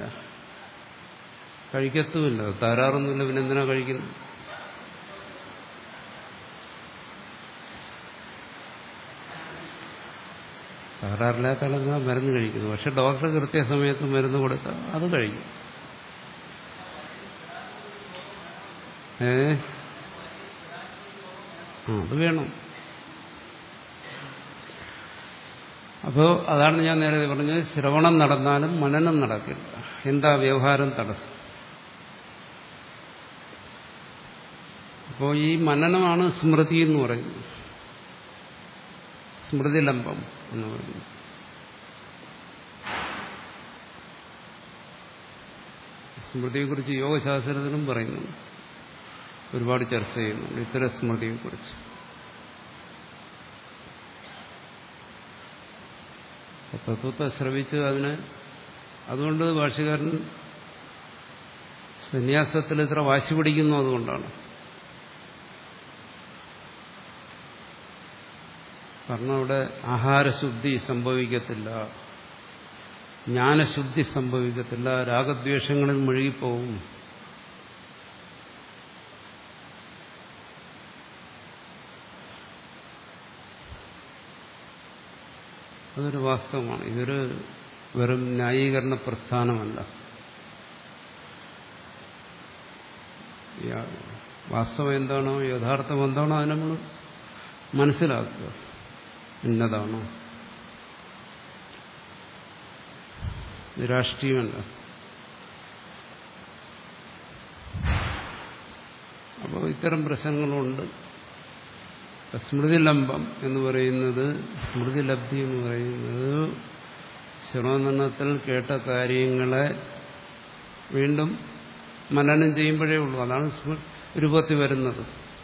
കഴിക്കത്തുമില്ല തകരാറൊന്നുമില്ല പിന്നെ എന്തിനാ കഴിക്കുന്നത് തകരാറില്ലാത്ത ആളെന്നാൽ മരുന്ന് കഴിക്കുന്നു പക്ഷെ ഡോക്ടർ കൃത്യസമയത്ത് മരുന്ന് കൊടുത്താൽ അത് കഴിക്കും ഏ ആ അത് വേണം അപ്പോൾ അതാണ് ഞാൻ നേരത്തെ പറഞ്ഞത് ശ്രവണം നടന്നാലും മനനം നടക്കില്ല എന്താ വ്യവഹാരം തടസ്സം അപ്പോൾ ഈ മനനമാണ് സ്മൃതി എന്ന് പറയുന്നത് സ്മൃതിലംബം എന്ന് പറയുന്നത് സ്മൃതിയെക്കുറിച്ച് യോഗശാസ്ത്രത്തിലും പറയുന്നുണ്ട് ഒരുപാട് ചർച്ച ചെയ്യുന്നുണ്ട് ഇത്തരം സ്മൃതിയെക്കുറിച്ച് തത്വത്തെ ശ്രവിച്ച് അതിനെ അതുകൊണ്ട് ഭാഷകാരൻ സന്യാസത്തിൽ ഇത്ര വാശി പിടിക്കുന്നു അതുകൊണ്ടാണ് കാരണം അവിടെ ആഹാരശുദ്ധി സംഭവിക്കത്തില്ല ജ്ഞാനശുദ്ധി സംഭവിക്കത്തില്ല രാഗദ്വേഷങ്ങളിൽ മുഴുകിപ്പോവും അതൊരു വാസ്തവമാണ് ഇതൊരു വെറും ന്യായീകരണ പ്രസ്ഥാനമല്ല വാസ്തവം എന്താണോ യഥാർത്ഥം എന്താണോ അത് നമ്മൾ മനസ്സിലാക്കുക ഇന്നതാണോ ഇത് രാഷ്ട്രീയമല്ല അപ്പോൾ ഇത്തരം പ്രശ്നങ്ങളുണ്ട് സ്മൃതിലംബം എന്ന് പറയുന്നത് സ്മൃതിലബ്ധി എന്ന് പറയുന്നത് ശ്രവണത്തിൽ കേട്ട കാര്യങ്ങളെ വീണ്ടും മനനം ചെയ്യുമ്പോഴേ ഉള്ളൂ അതാണ് രൂപത്തിൽ വരുന്നത്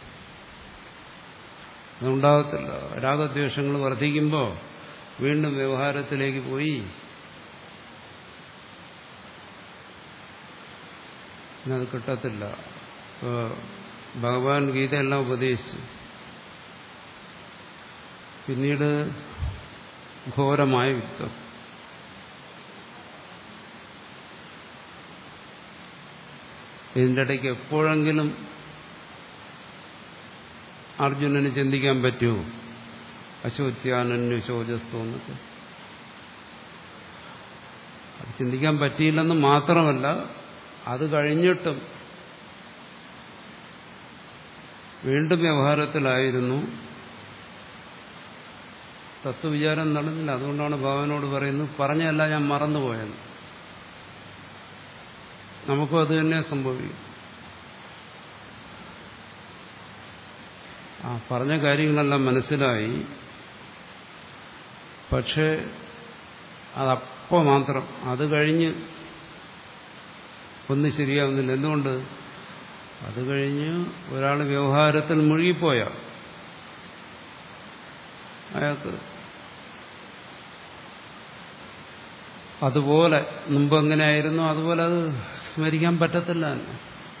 അതുണ്ടാകത്തില്ല രാഗദ്വേഷങ്ങൾ വർദ്ധിക്കുമ്പോൾ വീണ്ടും വ്യവഹാരത്തിലേക്ക് പോയി അത് കിട്ടത്തില്ല ഭഗവാൻ ഗീതയെല്ലാം ഉപദേശിച്ചു പിന്നീട് ഘോരമായ യുദ്ധം ഇതിൻ്റെ ഇടയ്ക്ക് എപ്പോഴെങ്കിലും അർജുനന് ചിന്തിക്കാൻ പറ്റുമോ അശോച്യാനന്യ ശോചസ്തു എന്നൊക്കെ അത് ചിന്തിക്കാൻ പറ്റിയില്ലെന്ന് മാത്രമല്ല അത് കഴിഞ്ഞിട്ടും വീണ്ടും വ്യവഹാരത്തിലായിരുന്നു തത്വവിചാരം നടന്നില്ല അതുകൊണ്ടാണ് ഭഗവാനോട് പറയുന്നത് പറഞ്ഞല്ല ഞാൻ മറന്നുപോയെന്ന് നമുക്കും അത് തന്നെ സംഭവിക്കും ആ പറഞ്ഞ കാര്യങ്ങളെല്ലാം മനസ്സിലായി പക്ഷേ അതപ്പോൾ മാത്രം അത് കഴിഞ്ഞ് ഒന്നും ശരിയാവുന്നില്ല എന്തുകൊണ്ട് അത് കഴിഞ്ഞ് ഒരാൾ വ്യവഹാരത്തിൽ മുഴുകിപ്പോയ അയാൾക്ക് അതുപോലെ മുമ്പ് എങ്ങനെയായിരുന്നു അതുപോലെ അത് സ്മരിക്കാൻ പറ്റത്തില്ല തന്നെ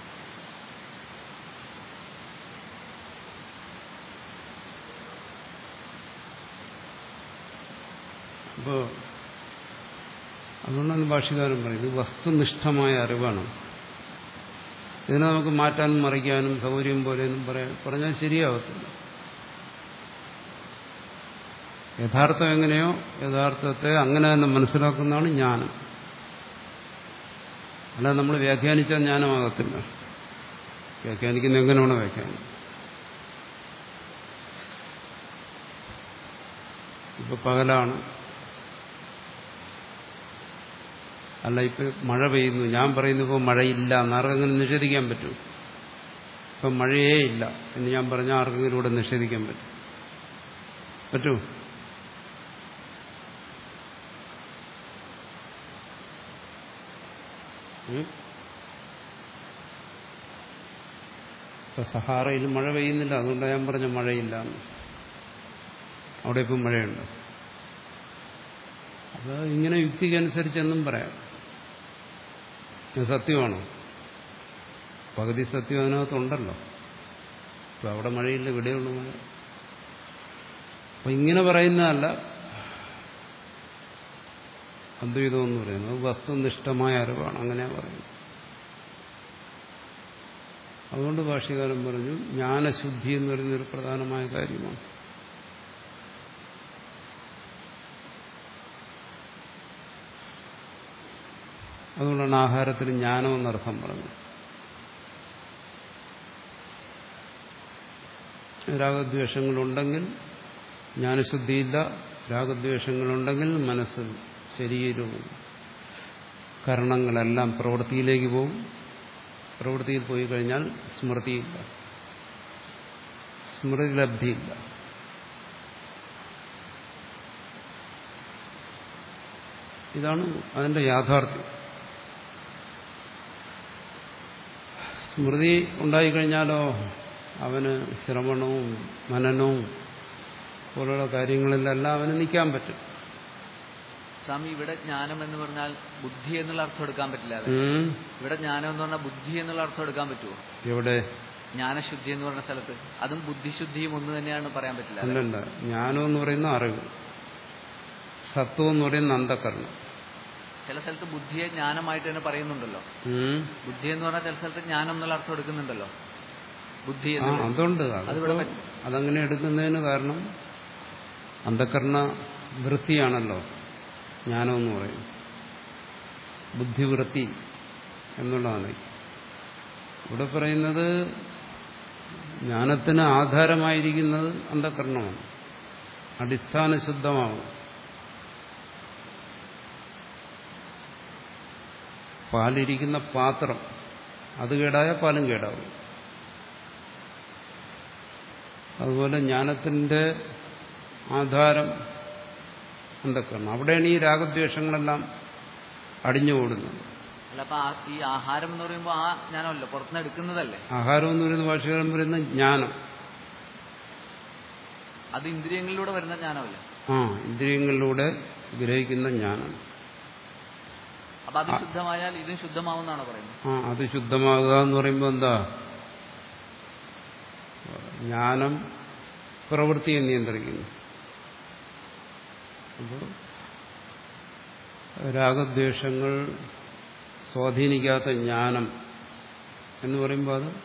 അപ്പോൾ അതുകൊണ്ടാണ് ഭാഷകാരൻ പറയുന്നത് വസ്തുനിഷ്ഠമായ അറിവാണ് ഇതിനെ നമുക്ക് മാറ്റാനും മറിക്കാനും സൗകര്യം പോലെയൊന്നും പറയാൻ പറഞ്ഞാൽ ശരിയാവത്തില്ല യഥാർത്ഥം എങ്ങനെയോ യഥാർത്ഥത്തെ അങ്ങനെ തന്നെ മനസ്സിലാക്കുന്നതാണ് ജ്ഞാനം അല്ലാതെ നമ്മൾ വ്യാഖ്യാനിച്ചാൽ ജ്ഞാനമാകത്തില്ല വ്യാഖ്യാനിക്കുന്ന എങ്ങനെയാണോ വ്യാഖ്യാനം ഇപ്പൊ പകലാണ് അല്ല ഇപ്പൊ മഴ പെയ്യുന്നു ഞാൻ പറയുന്നു ഇപ്പോൾ മഴയില്ല എന്നാർക്കെങ്കിലും നിഷേധിക്കാൻ പറ്റൂ ഇപ്പം മഴയേ ഇല്ല എന്ന് ഞാൻ പറഞ്ഞാൽ ആർക്കെങ്കിലും ഇവിടെ നിഷേധിക്കാൻ പറ്റും പറ്റൂ ഇപ്പൊ സഹാറയിൽ മഴ പെയ്യുന്നില്ല അതുകൊണ്ടാണ് ഞാൻ പറഞ്ഞ മഴയില്ല അവിടെ ഇപ്പം മഴയുണ്ട് അത് ഇങ്ങനെ യുക്തിക്കനുസരിച്ചെന്നും പറയാം ഇത് സത്യമാണോ പകുതി സത്യം അതിനകത്തുണ്ടല്ലോ ഇപ്പൊ അവിടെ മഴയില്ല ഇവിടെയുള്ള മഴ അപ്പൊ ഇങ്ങനെ പറയുന്നതല്ല അദ്വൈതം എന്ന് പറയുന്നത് വസ്തുനിഷ്ഠമായ അറിവാണ് അങ്ങനെ പറയുന്നത് അതുകൊണ്ട് ഭാഷ്യകാലം പറഞ്ഞു ജ്ഞാനശുദ്ധി എന്ന് പറയുന്നൊരു പ്രധാനമായ കാര്യമാണ് അതുകൊണ്ടാണ് ആഹാരത്തിന് ജ്ഞാനം എന്നർത്ഥം പറഞ്ഞത് രാഗദ്വേഷങ്ങളുണ്ടെങ്കിൽ ജ്ഞാനശുദ്ധിയില്ല രാഗദ്വേഷങ്ങളുണ്ടെങ്കിൽ മനസ്സ് ശരീരവും കരണങ്ങളെല്ലാം പ്രവൃത്തിയിലേക്ക് പോകും പ്രവൃത്തിയിൽ പോയി കഴിഞ്ഞാൽ സ്മൃതിയില്ല സ്മൃതിലബ്ധിയില്ല ഇതാണ് അതിന്റെ യാഥാർത്ഥ്യം സ്മൃതി ഉണ്ടായിക്കഴിഞ്ഞാലോ അവന് ശ്രവണവും മനനവും പോലുള്ള കാര്യങ്ങളിലെല്ലാം അവന് നിൽക്കാൻ പറ്റും സ്വാമി ഇവിടെ ജ്ഞാനം എന്ന് പറഞ്ഞാൽ ബുദ്ധി എന്നുള്ള അർത്ഥം എടുക്കാൻ പറ്റില്ല അല്ലേ ഉം. ഇവിടെ ജ്ഞാനം എന്ന് പറഞ്ഞാൽ ബുദ്ധി എന്നുള്ള അർത്ഥം എടുക്കാൻ പറ്റുമോ എവിടെ ജ്ഞാനശുദ്ധി എന്ന് പറഞ്ഞ സ്ഥലത്ത് അതും ബുദ്ധിശുദ്ധിയും ഒന്ന് തന്നെയാണ് പറയാൻ പറ്റില്ല അല്ലേ? അല്ലല്ല ജ്ഞാനം എന്ന് പറയുന്ന അറിവ് സത്വം എന്ന് പറയുന്ന അന്ധകരണം ചില സ്ഥലത്ത് ബുദ്ധിയെ ജ്ഞാനമായിട്ട് തന്നെ പറയുന്നുണ്ടല്ലോ ഉം. ബുദ്ധി എന്ന് പറഞ്ഞാൽ ചില സ്ഥലത്ത് ജ്ഞാനം എന്നുള്ള അർത്ഥം എടുക്കുന്നുണ്ടല്ലോ ബുദ്ധി ആ എന്നുള്ളത്. അതുണ്ട് അതിവിടെ അതിപ്പോ പറ്റും. അതങ്ങനെ എടുക്കുന്നതിന് കാരണം അന്ധകരണ വൃത്തിയാണല്ലോ ജ്ഞാനം എന്ന് പറയും ബുദ്ധിവൃത്തി എന്നുള്ളതാണ് ഇവിടെ പറയുന്നത് ജ്ഞാനത്തിന് ആധാരമായിരിക്കുന്നത് അന്ധകരണമാണ് അടിസ്ഥാന ശുദ്ധമാവും പാലിരിക്കുന്ന പാത്രം അത് കേടായ പാലും കേടാവും അതുപോലെ ജ്ഞാനത്തിന്റെ ആധാരം അന്ധക്കരണം അവിടെയാണ് ഈ രാഗദ്വേഷങ്ങളെല്ലാം അടിഞ്ഞുകൂടുന്നത് അല്ല അപ്പൊ ആ- ഈ ആഹാരം എന്ന് പറയുമ്പോൾ ആ ജ്ഞാനമല്ലോ പുറത്തുനിന്ന് എടുക്കുന്നതല്ലേ ആഹാരം എന്ന് പറയുന്ന ഭാഷകാരൻ പറയുന്ന ജ്ഞാനം അത് ഇന്ദ്രിയങ്ങളിലൂടെ വരുന്ന ജ്ഞാനമല്ലേ ആ ഇന്ദ്രിയങ്ങളിലൂടെ ഗ്രഹിക്കുന്ന ജ്ഞാനം അപ്പൊ അത് ശുദ്ധമായാൽ ഇതും ശുദ്ധമാവുന്നാണോ പറയുന്നത് ആ അത് ശുദ്ധമാകുക എന്ന് പറയുമ്പോൾ എന്താ ജ്ഞാനം പ്രവൃത്തിയെ നിയന്ത്രിക്കുന്നു അപ്പോൾ രാഗദ്വേഷങ്ങൾ സ്വാധീനിക്കാത്ത ജ്ഞാനം എന്ന് പറയുമ്പോൾ അത്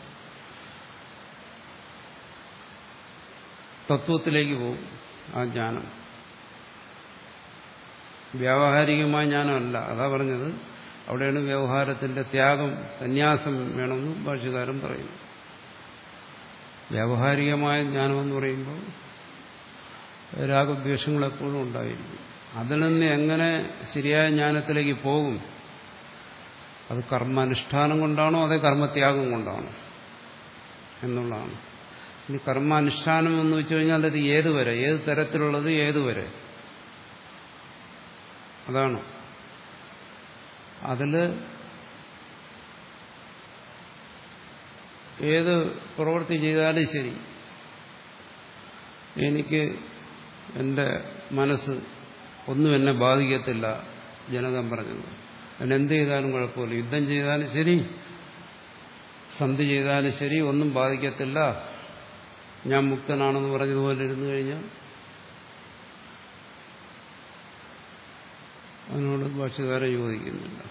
തത്വത്തിലേക്ക് പോകും ആ ജ്ഞാനം വ്യാവഹാരികമായ ജ്ഞാനമല്ല അതാ പറഞ്ഞത് അവിടെയാണ് വ്യവഹാരത്തിന്റെ ത്യാഗം സന്യാസം വേണമെന്ന് ഭാഷകാരൻ പറയുന്നു വ്യാവഹാരികമായ ജ്ഞാനമെന്ന് പറയുമ്പോൾ രാഗദ്വേഷങ്ങൾ എപ്പോഴും ഉണ്ടായിരിക്കും അതിൽ നിന്ന് എങ്ങനെ ശരിയായ ജ്ഞാനത്തിലേക്ക് പോകും അത് കർമാനുഷ്ഠാനം കൊണ്ടാണോ അതേ കർമ്മത്യാഗം കൊണ്ടാണോ എന്നുള്ളതാണ് ഇനി കർമാനുഷ്ഠാനം എന്ന് വെച്ച് കഴിഞ്ഞാൽ അത് ഏതുവരെ ഏത് തരത്തിലുള്ളത് ഏതുവരെ അതാണ് അതില് ഏത് പ്രവൃത്തി ചെയ്താലും ശരി എനിക്ക് എൻ്റെ മനസ്സ് ഒന്നും എന്നെ ബാധിക്കത്തില്ല ജനകം പറഞ്ഞത് ഞാൻ എന്ത് ചെയ്താലും കുഴപ്പമില്ല യുദ്ധം ചെയ്താലും ശരി സന്ധി ചെയ്താലും ശരി ഒന്നും ബാധിക്കത്തില്ല ഞാൻ മുക്തനാണെന്ന് പറഞ്ഞതുപോലെ ഇരുന്നു കഴിഞ്ഞാൽ അതിനോട് ഭാഷകാരൻ യോജിക്കുന്നില്ല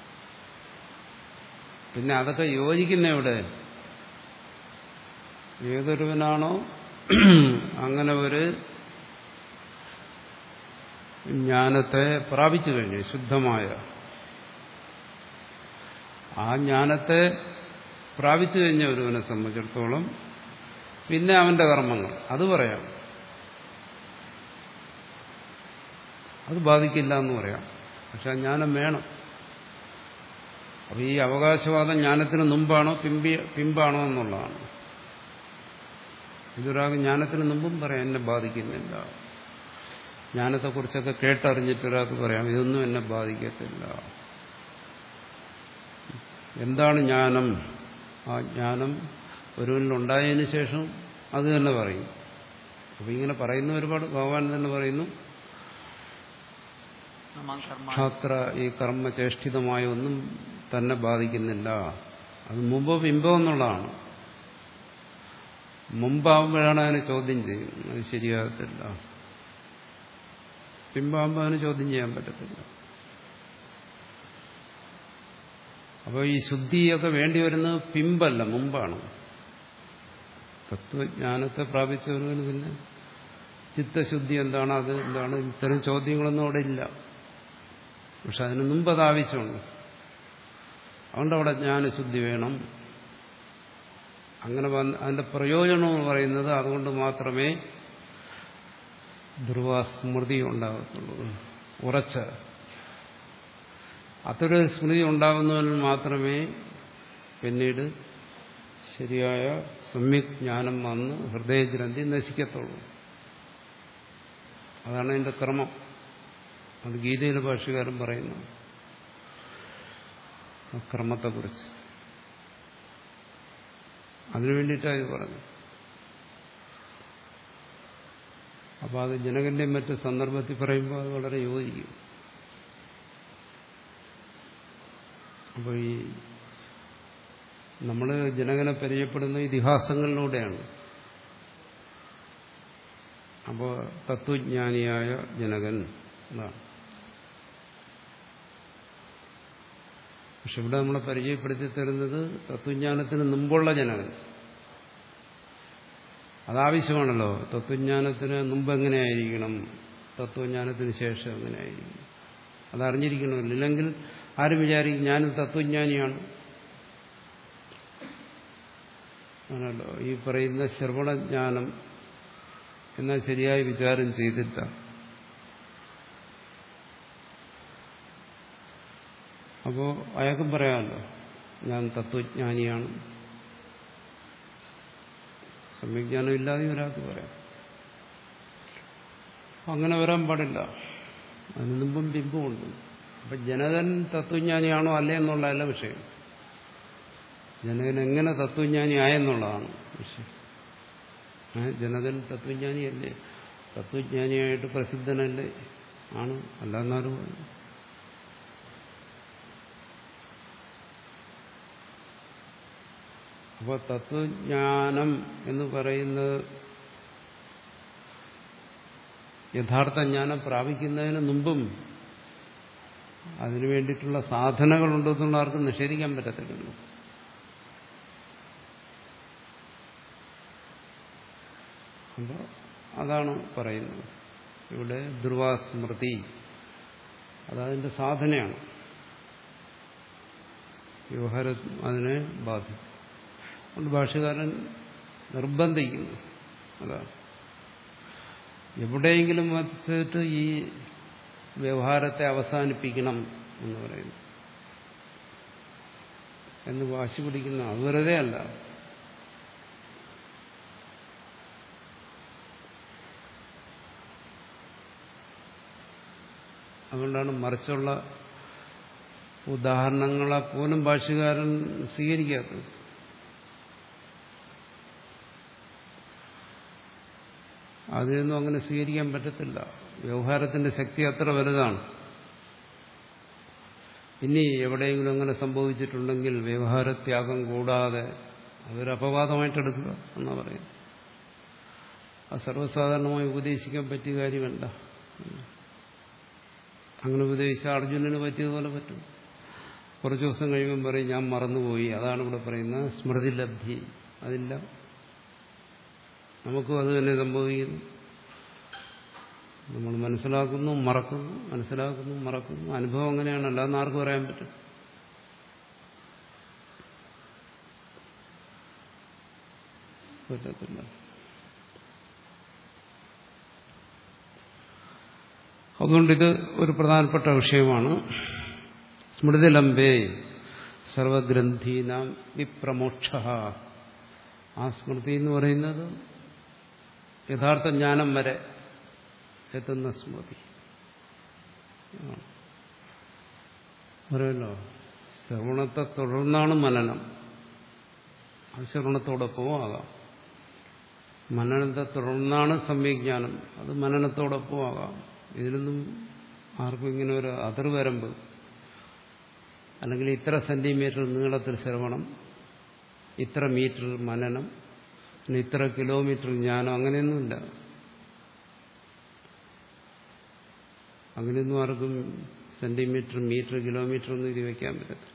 പിന്നെ അതൊക്കെ യോജിക്കുന്ന എവിടെ ഏതൊരുവനാണോ അങ്ങനെ ഒരു ജ്ഞാനത്തെ പ്രാപിച്ചു കഴിഞ്ഞു ശുദ്ധമായ ആ ജ്ഞാനത്തെ പ്രാപിച്ചു കഴിഞ്ഞ ഒരുവനെ സംബന്ധിച്ചിടത്തോളം പിന്നെ അവന്റെ കർമ്മങ്ങൾ അത് പറയാം അത് ബാധിക്കില്ല എന്ന് പറയാം പക്ഷെ ആ ജ്ഞാനം വേണം അപ്പൊ ഈ അവകാശവാദം ജ്ഞാനത്തിന് മുമ്പാണോ പിമ്പി പിമ്പാണോ എന്നുള്ളതാണ് ഇതൊരാൾക്ക് ജ്ഞാനത്തിന് മുമ്പും പറയാം എന്നെ ബാധിക്കുന്നില്ല ജ്ഞാനത്തെക്കുറിച്ചൊക്കെ കേട്ടറിഞ്ഞിട്ട് ഒരാൾക്ക് പറയാം ഇതൊന്നും എന്നെ ബാധിക്കത്തില്ല എന്താണ് ജ്ഞാനം ആ ജ്ഞാനം ഒരുവനിലുണ്ടായതിനു ശേഷം അത് തന്നെ പറയും അപ്പൊ ഇങ്ങനെ പറയുന്ന ഒരുപാട് ഭഗവാൻ തന്നെ പറയുന്നു മാം കർമ്മ ക്ഷാത്ര ഈ കർമ്മചേഷ്ടിതമായ ഒന്നും തന്നെ ബാധിക്കുന്നില്ല അത് മുമ്പോ പിമ്പോ എന്നുള്ളതാണ് മുമ്പാകുമ്പോഴാണ് അതിനെ ചോദ്യം ചെയ്യും അത് ശരിയാകത്തില്ല പിമ്പാകുമ്പോൾ അതിന് ചോദ്യം ചെയ്യാൻ പറ്റത്തില്ല അപ്പോൾ ഈ ശുദ്ധിയൊക്കെ വേണ്ടി വരുന്നത് പിമ്പല്ല മുമ്പാണ് തത്വജ്ഞാനത്തെ പ്രാപിച്ചവരുവിന് പിന്നെ ചിത്തശുദ്ധി എന്താണ് അത് എന്താണ് ഇത്തരം ചോദ്യങ്ങളൊന്നും അവിടെ ഇല്ല പക്ഷെ അതിന് മുമ്പ് അത് ആവശ്യമുണ്ട് അതുകൊണ്ട് അവിടെ ജ്ഞാനശുദ്ധി വേണം അങ്ങനെ വന്ന് അതിന്റെ പ്രയോജനം എന്ന് പറയുന്നത് അതുകൊണ്ട് മാത്രമേ ധ്രുവസ്മൃതി ഉണ്ടാകത്തുള്ളൂ ഉറച്ച അത്തരൊരു സ്മൃതി ഉണ്ടാകുന്നതിൽ മാത്രമേ പിന്നീട് ശരിയായ സമ്യക് ജ്ഞാനം വന്ന് ഹൃദയഗ്രന്ഥി നശിക്കത്തുള്ളൂ അതാണ് അതിന്റെ ക്രമം അത് ഗീതയിലെ ഭാഷകാരൻ പറയുന്നു ആ ക്രമത്തെക്കുറിച്ച് അതിനു വേണ്ടിയിട്ടാണ് ഇത് പറഞ്ഞു അപ്പോൾ അത് ജനകന്റെയും മറ്റ് സന്ദർഭത്തിൽ പറയുമ്പോൾ അത് വളരെ യോജിക്കും അപ്പോൾ ഈ നമ്മൾ ജനകനെ പരിചയപ്പെടുന്ന ഇതിഹാസങ്ങളിലൂടെയാണ് അപ്പോൾ തത്വജ്ഞാനിയായ ജനകൻ എന്നാണ് പക്ഷെ ഇവിടെ നമ്മളെ പരിചയപ്പെടുത്തി തരുന്നത് തത്വജ്ഞാനത്തിന് മുമ്പുള്ള ജനകൻ അതാവശ്യമാണല്ലോ തത്വജ്ഞാനത്തിന് മുമ്പ് എങ്ങനെയായിരിക്കണം തത്വജ്ഞാനത്തിന് ശേഷം എങ്ങനെയായിരിക്കണം അതറിഞ്ഞിരിക്കണമല്ലോ ഇല്ലെങ്കിൽ ആരും വിചാരിക്കും ഞാനും തത്വജ്ഞാനിയാണ് ആണല്ലോ ഈ പറയുന്ന ശ്രവണജ്ഞാനം എന്നാൽ ശരിയായി വിചാരം ചെയ്തിട്ട അപ്പോ അയാൾക്കും പറയാമല്ലോ ഞാൻ തത്വജ്ഞാനിയാണ് സമ്യജ്ഞാനം ഇല്ലാതെ ഒരാൾക്ക് പറയാം അങ്ങനെ വരാൻ പാടില്ല അതിന് മുമ്പും ബിംബമുണ്ട് അപ്പൊ ജനകൻ തത്വജ്ഞാനിയാണോ അല്ലേ എന്നുള്ളതല്ല വിഷയം ജനകൻ എങ്ങനെ തത്വജ്ഞാനി ആയെന്നുള്ളതാണ് വിഷയം ജനകൻ തത്വജ്ഞാനിയല്ലേ തത്വജ്ഞാനിയായിട്ട് പ്രസിദ്ധനല്ലേ ആണ് അല്ലാന്നാരും പറഞ്ഞു അപ്പോൾ തത്വജ്ഞാനം എന്ന് പറയുന്നത് യഥാർത്ഥ ജ്ഞാനം പ്രാപിക്കുന്നതിന് മുമ്പും അതിനു വേണ്ടിയിട്ടുള്ള സാധനകളുണ്ടെന്നുള്ള ആർക്കും നിഷേധിക്കാൻ പറ്റത്തില്ലല്ലോ അപ്പോൾ അതാണ് പറയുന്നത് ഇവിടെ ധ്രുവാസ്മൃതി അതതിൻ്റെ സാധനയാണ് വ്യവഹാരം അതിനെ ബാധിക്കും അതുകൊണ്ട് ഭാഷകാരൻ നിർബന്ധിക്കുന്നു അതാണ് എവിടെയെങ്കിലും വച്ചിട്ട് ഈ വ്യവഹാരത്തെ അവസാനിപ്പിക്കണം എന്ന് പറയുന്നു എന്ന് വാശി പിടിക്കുന്ന അത് വെറുതെ അല്ല അതുകൊണ്ടാണ് മറിച്ചുള്ള ഉദാഹരണങ്ങളെ പോലും ഭാഷകാരൻ സ്വീകരിക്കാത്തത് അതിനൊന്നും അങ്ങനെ സ്വീകരിക്കാൻ പറ്റത്തില്ല വ്യവഹാരത്തിന്റെ ശക്തി അത്ര വലുതാണ് ഇനി എവിടെയെങ്കിലും അങ്ങനെ സംഭവിച്ചിട്ടുണ്ടെങ്കിൽ വ്യവഹാരത്യാഗം കൂടാതെ അതൊരു അപവാദമായിട്ടെടുക്കുക എന്നാ പറയും അത് സർവ്വസാധാരണമായി ഉപദേശിക്കാൻ പറ്റിയ കാര്യമല്ല അങ്ങനെ ഉപദേശിച്ച അർജുനന് പറ്റിയതുപോലെ പറ്റും കുറച്ചു ദിവസം കഴിയുമ്പം പറയും ഞാൻ മറന്നുപോയി അതാണ് ഇവിടെ പറയുന്നത് സ്മൃതിലബ്ധി അതില്ല നമുക്കും അത് തന്നെ സംഭവിക്കുന്നു നമ്മൾ മനസ്സിലാക്കുന്നു മറക്കുന്നു മനസ്സിലാക്കുന്നു മറക്കുന്നു അനുഭവം അങ്ങനെയാണല്ലോ അതെന്ന് ആർക്കും പറയാൻ പറ്റും പറ്റത്തില്ല അതുകൊണ്ടിത് ഒരു പ്രധാനപ്പെട്ട വിഷയമാണ് സ്മൃതിലംബേ സർവഗ്രന്ഥീനാം വിപ്രമോക്ഷ ആ സ്മൃതി എന്ന് പറയുന്നത് യഥാർത്ഥ ജ്ഞാനം വരെ എത്തുന്ന സ്മൃതി പറയുമല്ലോ ശ്രവണത്തെ തുടർന്നാണ് മനനം അത് ശ്രവണത്തോടൊപ്പവും ആകാം മനനത്തെ തുടർന്നാണ് സമ്യജ്ഞാനം അത് മനനത്തോടൊപ്പം ആകാം ഇതിനൊന്നും ആർക്കും ഇങ്ങനെ ഒരു അതിർവരമ്പ് അല്ലെങ്കിൽ ഇത്ര സെന്റിമീറ്റർ നീളത്തിൽ ശ്രവണം ഇത്ര മീറ്റർ മനനം പിന്നെ ഇത്ര കിലോമീറ്റർ ജ്ഞാനം അങ്ങനെയൊന്നുമില്ല അങ്ങനെയൊന്നും ആർക്കും സെന്റിമീറ്റർ മീറ്റർ കിലോമീറ്റർ ഒന്നും ഇത് വയ്ക്കാൻ പറ്റത്തില്ല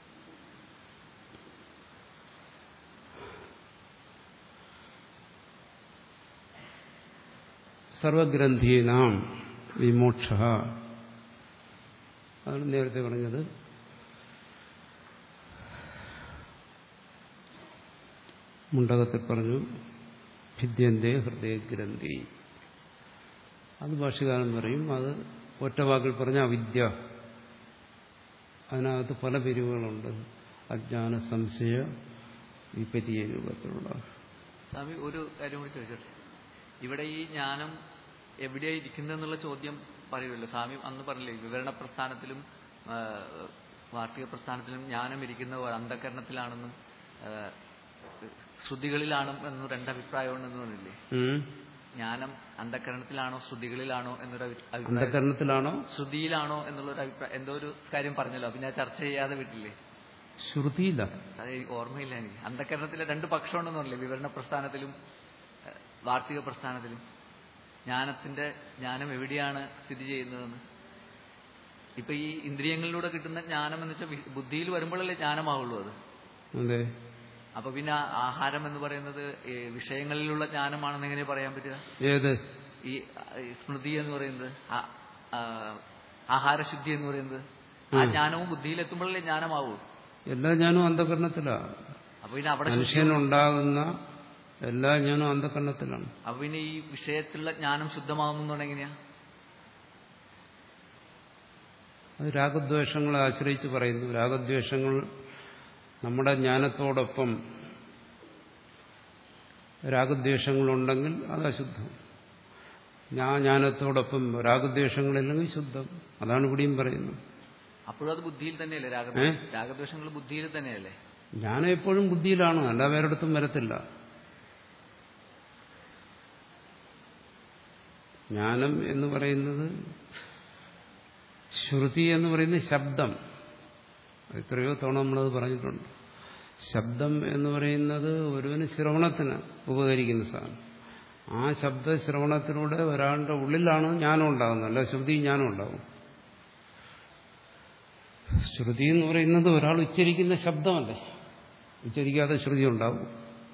സർവഗ്രന്ഥീനാം വിമോക്ഷ അതാണ് നേരത്തെ പറഞ്ഞത് മുണ്ടകത്തിൽ പറഞ്ഞു ഭിദ്യന്തേ ഹൃദയഗ്രന്ഥി അത് ഭാഷകാരൻ പറയും അത് ഒറ്റ വാക്കിൽ പറഞ്ഞ അവിദ്യ അതിനകത്ത് പല പിരിവുകളുണ്ട് അജ്ഞാന സംശയ വിപരീയ രൂപത്തിലുള്ള സ്വാമി ഒരു കാര്യം കൂടി ചോദിച്ചോട്ടെ ഇവിടെ ഈ ജ്ഞാനം എവിടെയാ ഇരിക്കുന്നതെന്നുള്ള ചോദ്യം പറയുമല്ലോ സ്വാമി അന്ന് പറഞ്ഞില്ലേ വിവരണ പ്രസ്ഥാനത്തിലും ആ, വാർഷിക പ്രസ്ഥാനത്തിലും ജ്ഞാനം ഇരിക്കുന്നത് അന്ധകരണത്തിലാണെന്നും ആ, ശ്രുതികളിലാണും എന്നും രണ്ടഭിപ്രായമുണ്ടെന്ന് പറഞ്ഞില്ലേ ഉം. ജ്ഞാനം അന്ധകരണത്തിലാണോ ശ്രുതികളിലാണോ എന്നൊരു അഭി- അഭിപ്രായം അന്ധകരണത്തിലാണോ ശ്രുതിയിലാണോ എന്നുള്ളൊരു അഭിപ്രായം എന്തോ ഒരു കാര്യം പറഞ്ഞല്ലോ പിന്നെ അത് ചർച്ച ചെയ്യാതെ വിട്ടില്ലേ ശ്രുതിയില്ല അത് എനിക്ക് ഓർമ്മയില്ല എനിക്ക് അന്ധകരണത്തിലെ രണ്ട് പക്ഷമുണ്ടെന്ന് പറഞ്ഞില്ലേ വിവരണ പ്രസ്ഥാനത്തിലും ഏഹ്, വാർഷിക പ്രസ്ഥാനത്തിലും ജ്ഞാനത്തിന്റെ ജ്ഞാനം എവിടെയാണ് സ്ഥിതി ചെയ്യുന്നതെന്ന് ഇപ്പൊ ഈ ഇന്ദ്രിയങ്ങളിലൂടെ കിട്ടുന്ന ജ്ഞാനം എന്ന് വെച്ചാൽ വി- ബുദ്ധിയിൽ വരുമ്പോഴല്ലേ ജ്ഞാനമാവുള്ളൂ അത് അതെ അപ്പൊ പിന്നെ ആ- ആഹാരം എന്ന് പറയുന്നത് ഈ വിഷയങ്ങളിലുള്ള ജ്ഞാനമാണെന്ന് എങ്ങനെ പറയാൻ പറ്റുക ഏത് ഈ ആ, ഈ സ്മൃതി എന്ന് പറയുന്നത് ആ- ആ, ആഹാരശുദ്ധി എന്ന് പറയുന്നത് ആ ഉം. ജ്ഞാനവും ബുദ്ധിയിലെത്തുമ്പോഴല്ലേ ജ്ഞാനമാവൂ എല്ലാ ഞാനും അന്ധകരണത്തിലാണ് അപ്പൊ പിന്നെ അവിടെ ശുദ്ധി- മനുഷ്യനുണ്ടാകുന്ന എല്ലാ ഞാനും അന്ധകരണത്തിലാണ് അപ്പൊ പിന്നെ ഈ വിഷയത്തിലുള്ള ജ്ഞാനം ശുദ്ധമാകുന്നു എങ്ങനെയാ അത് രാഗദ്വേഷങ്ങളെ ആശ്രയിച്ച് പറയുന്നു രാഗദ്വേഷങ്ങൾ നമ്മുടെ ജ്ഞാനത്തോടൊപ്പം രാഗദ്വേഷങ്ങളുണ്ടെങ്കിൽ അത് അശുദ്ധം ഞാൻ ജ്ഞാനത്തോടൊപ്പം രാഗദ്വേഷങ്ങളില്ലെങ്കിൽ ശുദ്ധം അതാണ് ഇവിടെയും പറയുന്നത് അപ്പോഴും അത് ബുദ്ധിയിൽ തന്നെയല്ലേ രാഗദ്വേഷം രാഗദ്വേഷങ്ങൾ ബുദ്ധിയിൽ തന്നെയല്ലേ ജ്ഞാനം എപ്പോഴും ബുദ്ധിയിലാണ് അല്ല വേറെടുത്തും വരത്തില്ല ജ്ഞാനം എന്ന് പറയുന്നത് ശ്രുതി എന്ന് പറയുന്നത് ശബ്ദം എത്രയോ തവണ നമ്മളത് പറഞ്ഞിട്ടുണ്ട് ശബ്ദം എന്ന് പറയുന്നത് ഒരുവന് ശ്രവണത്തിന് ഉപകരിക്കുന്ന സാധനം ആ ശബ്ദ ശ്രവണത്തിലൂടെ ഒരാളുടെ ഉള്ളിലാണ് ജ്ഞാനം ഉണ്ടാകുന്നത് അല്ല ശ്രുതി ജ്ഞാനം ഉണ്ടാകും ശ്രുതി എന്ന് പറയുന്നത് ഒരാൾ ഉച്ചരിക്കുന്ന ശബ്ദമല്ലേ ഉച്ചരിക്കാതെ ശ്രുതി ഉണ്ടാവും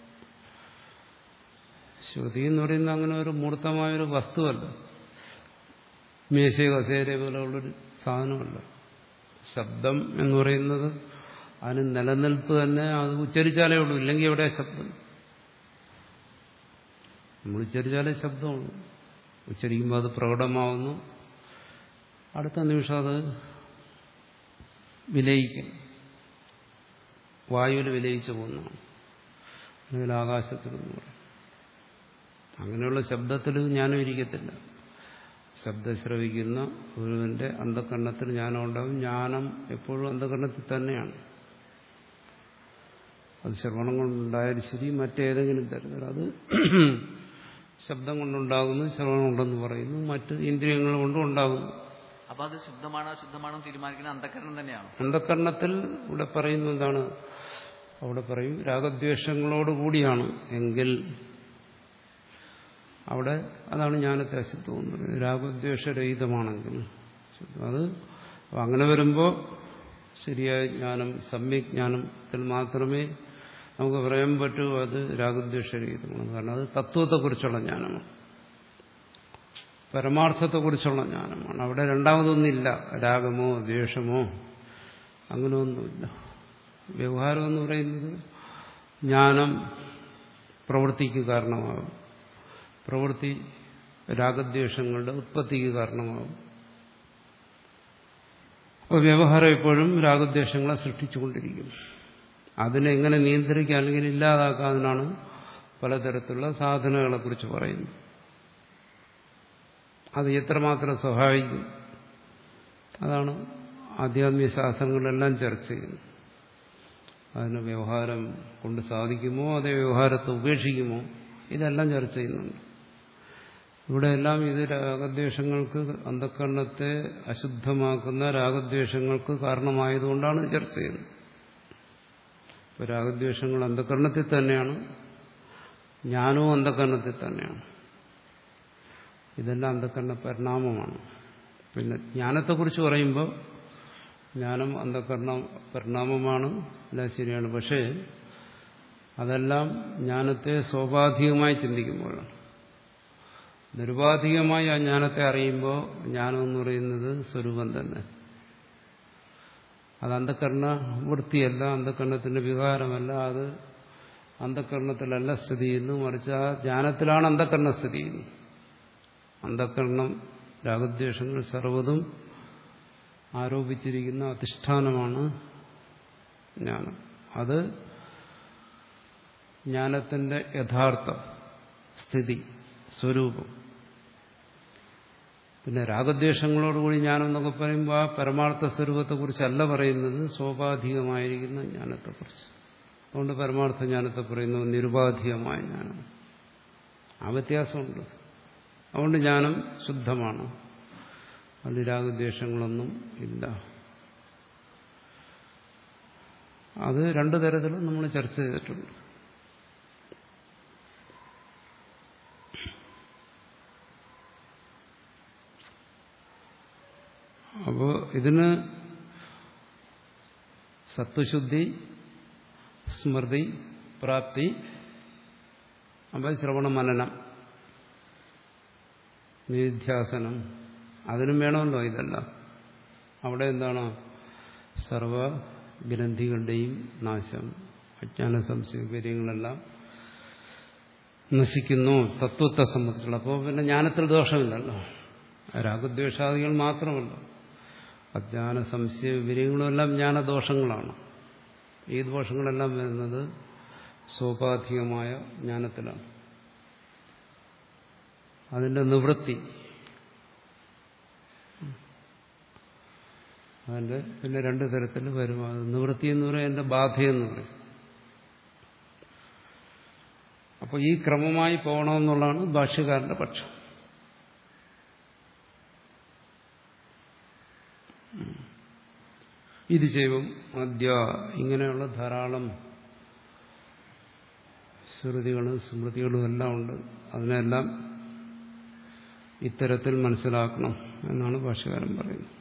ശ്രുതി എന്ന് പറയുന്നത് അങ്ങനെ ഒരു മൂർത്തമായൊരു വസ്തുവല്ല മേശ കസേര പോലെയുള്ളൊരു സാധനമല്ല ശബ്ദം എന്ന് പറയുന്നത് അതിന് നിലനിൽപ്പ് തന്നെ അത് ഉച്ചരിച്ചാലേ ഉള്ളൂ ഇല്ലെങ്കിൽ എവിടെ ശബ്ദം നമ്മൾ ഉച്ചരിച്ചാലേ ശബ്ദമുള്ളൂ ഉച്ചരിക്കുമ്പോൾ അത് പ്രകടമാവുന്നു അടുത്ത നിമിഷം അത് വിലയിക്കും വായുവിൽ വിലയിച്ചു പോകുന്നതാണ് അല്ലെങ്കിൽ ആകാശത്തിലെന്ന് പറയും അങ്ങനെയുള്ള ശബ്ദത്തിൽ ജ്ഞാനം ഇരിക്കത്തില്ല ശബ്ദം ശ്രവിക്കുന്ന ഒരുവന്റെ അന്ധകരണത്തിൽ ജ്ഞാനം ഉണ്ടാവും ജ്ഞാനം എപ്പോഴും അന്ധകരണത്തിൽ തന്നെയാണ് അത് ശ്രവണം കൊണ്ടുണ്ടായാലും ശരി മറ്റേതെങ്കിലും തരത്തിൽ അത് ശബ്ദം കൊണ്ടുണ്ടാകുന്നു ശ്രവണം കൊണ്ടെന്ന് പറയുന്നു മറ്റ് ഇന്ദ്രിയങ്ങൾ കൊണ്ടും ഉണ്ടാകുന്നു അപ്പൊ അത് ശുദ്ധമാണോ അശുദ്ധമാണോ തീരുമാനിക്കുന്ന അന്ധകരണം തന്നെയാണോ അന്ധകരണത്തിൽ ഇവിടെ പറയുന്ന എന്താണ് അവിടെ പറയും രാഗദ്വേഷങ്ങളോട് കൂടിയാണ് എങ്കിൽ അവിടെ അതാണ് ജ്ഞാനത്തെ അശുദ്ധം എന്ന് പറയുന്നത് രാഗദ്വേഷരഹിതമാണെങ്കിൽ അത് അങ്ങനെ വരുമ്പോൾ ശരിയായ ജ്ഞാനം സമ്യക് ജ്ഞാനത്തിൽ മാത്രമേ നമുക്ക് പറയാൻ പറ്റൂ അത് രാഗദ്വേഷരഹിതമാണ് കാരണം അത് തത്വത്തെക്കുറിച്ചുള്ള ജ്ഞാനമാണ് പരമാർത്ഥത്തെക്കുറിച്ചുള്ള ജ്ഞാനമാണ് അവിടെ രണ്ടാമതൊന്നില്ല രാഗമോ ദ്വേഷമോ അങ്ങനെ ഒന്നുമില്ല വ്യവഹാരം എന്ന് പറയുന്നത് ജ്ഞാനം പ്രവൃത്തിക്ക് കാരണമാകും പ്രവൃത്തി രാഗദ്വേഷങ്ങളുടെ ഉത്പത്തിക്ക് കാരണമാകും അപ്പോൾ വ്യവഹാരം എപ്പോഴും രാഗദ്വേഷങ്ങളെ സൃഷ്ടിച്ചുകൊണ്ടിരിക്കും അതിനെ എങ്ങനെ നിയന്ത്രിക്കുക അല്ലെങ്കിൽ ഇല്ലാതാക്കാതിനാണ് പലതരത്തിലുള്ള സാധനങ്ങളെക്കുറിച്ച് പറയുന്നത് അത് എത്രമാത്രം സഹായിക്കും അതാണ് ആധ്യാത്മിക ശാസ്ത്രങ്ങളെല്ലാം ചർച്ച ചെയ്യുന്നത് അതിന് വ്യവഹാരം കൊണ്ട് സാധിക്കുമോ അതേ വ്യവഹാരത്തെ ഉപേക്ഷിക്കുമോ ഇതെല്ലാം ചർച്ച ചെയ്യുന്നുണ്ട് ഇവിടെയെല്ലാം ഇത് രാഗദ്വേഷങ്ങൾക്ക് അന്ധക്കരണത്തെ അശുദ്ധമാക്കുന്ന രാഗദ്വേഷങ്ങൾക്ക് കാരണമായതുകൊണ്ടാണ് ഇത് ചർച്ച ചെയ്യുന്നത് ഇപ്പോൾ രാഗദ്വേഷങ്ങൾ അന്ധകരണത്തിൽ തന്നെയാണ് ജ്ഞാനവും അന്ധകരണത്തിൽ തന്നെയാണ് ഇതെല്ലാം അന്ധകരണ പരിണാമമാണ് പിന്നെ ജ്ഞാനത്തെക്കുറിച്ച് പറയുമ്പോൾ ജ്ഞാനം അന്ധകരണ പരിണാമമാണ് എല്ലാം ശരിയാണ് പക്ഷേ അതെല്ലാം ജ്ഞാനത്തെ സ്വാഭാവികമായി ചിന്തിക്കുമ്പോഴാണ് നിരുപാധികമായി ആ ജ്ഞാനത്തെ അറിയുമ്പോൾ ജ്ഞാനം എന്ന് പറയുന്നത് സ്വരൂപം തന്നെ അത് അന്ധകരണ വൃത്തിയല്ല അന്ധകരണത്തിന്റെ വികാരമല്ല അത് അന്ധകരണത്തിലല്ല സ്ഥിതി ചെയ്യുന്നത് മറിച്ച് ആ ജ്ഞാനത്തിലാണ് അന്ധകരണം സ്ഥിതി ചെയ്യുന്നത് അന്ധകരണം രാഗദ്വേഷങ്ങൾ സർവ്വതും ആരോപിച്ചിരിക്കുന്ന അധിഷ്ഠാനമാണ് ജ്ഞാനം അത് ജ്ഞാനത്തിന്റെ യഥാർത്ഥ സ്ഥിതി സ്വരൂപം പിന്നെ രാഗദ്വേഷങ്ങളോടുകൂടി ജ്ഞാനം എന്നൊക്കെ പറയുമ്പോൾ ആ പരമാർത്ഥ സ്വരൂപത്തെക്കുറിച്ചല്ല പറയുന്നത് സ്വാഭാധികമായിരിക്കുന്ന ജ്ഞാനത്തെക്കുറിച്ച് അതുകൊണ്ട് പരമാർത്ഥ ജ്ഞാനത്തെ പറയുന്നത് നിരുപാധികമായ ജ്ഞാനം ആ വ്യത്യാസമുണ്ട് അതുകൊണ്ട് ജ്ഞാനം ശുദ്ധമാണ് അതിൽ രാഗദ്വേഷങ്ങളൊന്നും ഇല്ല അത് രണ്ടു തരത്തിലും നമ്മൾ ചർച്ച ചെയ്തിട്ടുണ്ട് അപ്പോൾ ഇതിന് സത്വശുദ്ധി സ്മൃതി പ്രാപ്തി അപ്പം ശ്രവണ മനനം നിധ്യാസനം അതിനും വേണമല്ലോ ഇതെല്ലാം അവിടെ എന്താണ് സർവ ഗ്രന്ഥികളുടെയും നാശം അജ്ഞാന സംശയകാര്യങ്ങളെല്ലാം നശിക്കുന്നു തത്വത്തെ സംബന്ധിച്ചുള്ള അപ്പോൾ പിന്നെ ജ്ഞാനത്തിൽ ദോഷമില്ലല്ലോ രാഗദ്വേഷാദികൾ മാത്രമല്ല അജ്ഞാന സംശയ വിവരങ്ങളുമെല്ലാം ജ്ഞാനദോഷങ്ങളാണ് ഈ ദോഷങ്ങളെല്ലാം വരുന്നത് സോപാധികമായ ജ്ഞാനത്തിലാണ് അതിന്റെ നിവൃത്തി അതിന്റെ പിന്നെ രണ്ട് തരത്തിൽ വരും അത് നിവൃത്തി എന്ന് പറയും എന്റെ ബാധയെന്ന് പറയും അപ്പോൾ ഈ ക്രമമായി പോകണമെന്നുള്ളതാണ് ഭാഷ്യക്കാരന്റെ പക്ഷം ഇത് ചെയ്യും മദ്യ ഇങ്ങനെയുള്ള ധാരാളം ശ്രുതികളും സ്മൃതികളും എല്ലാം ഉണ്ട് അതിനെല്ലാം ഇത്തരത്തിൽ മനസ്സിലാക്കണം എന്നാണ് ഭാഷകാരൻ പറയുന്നത്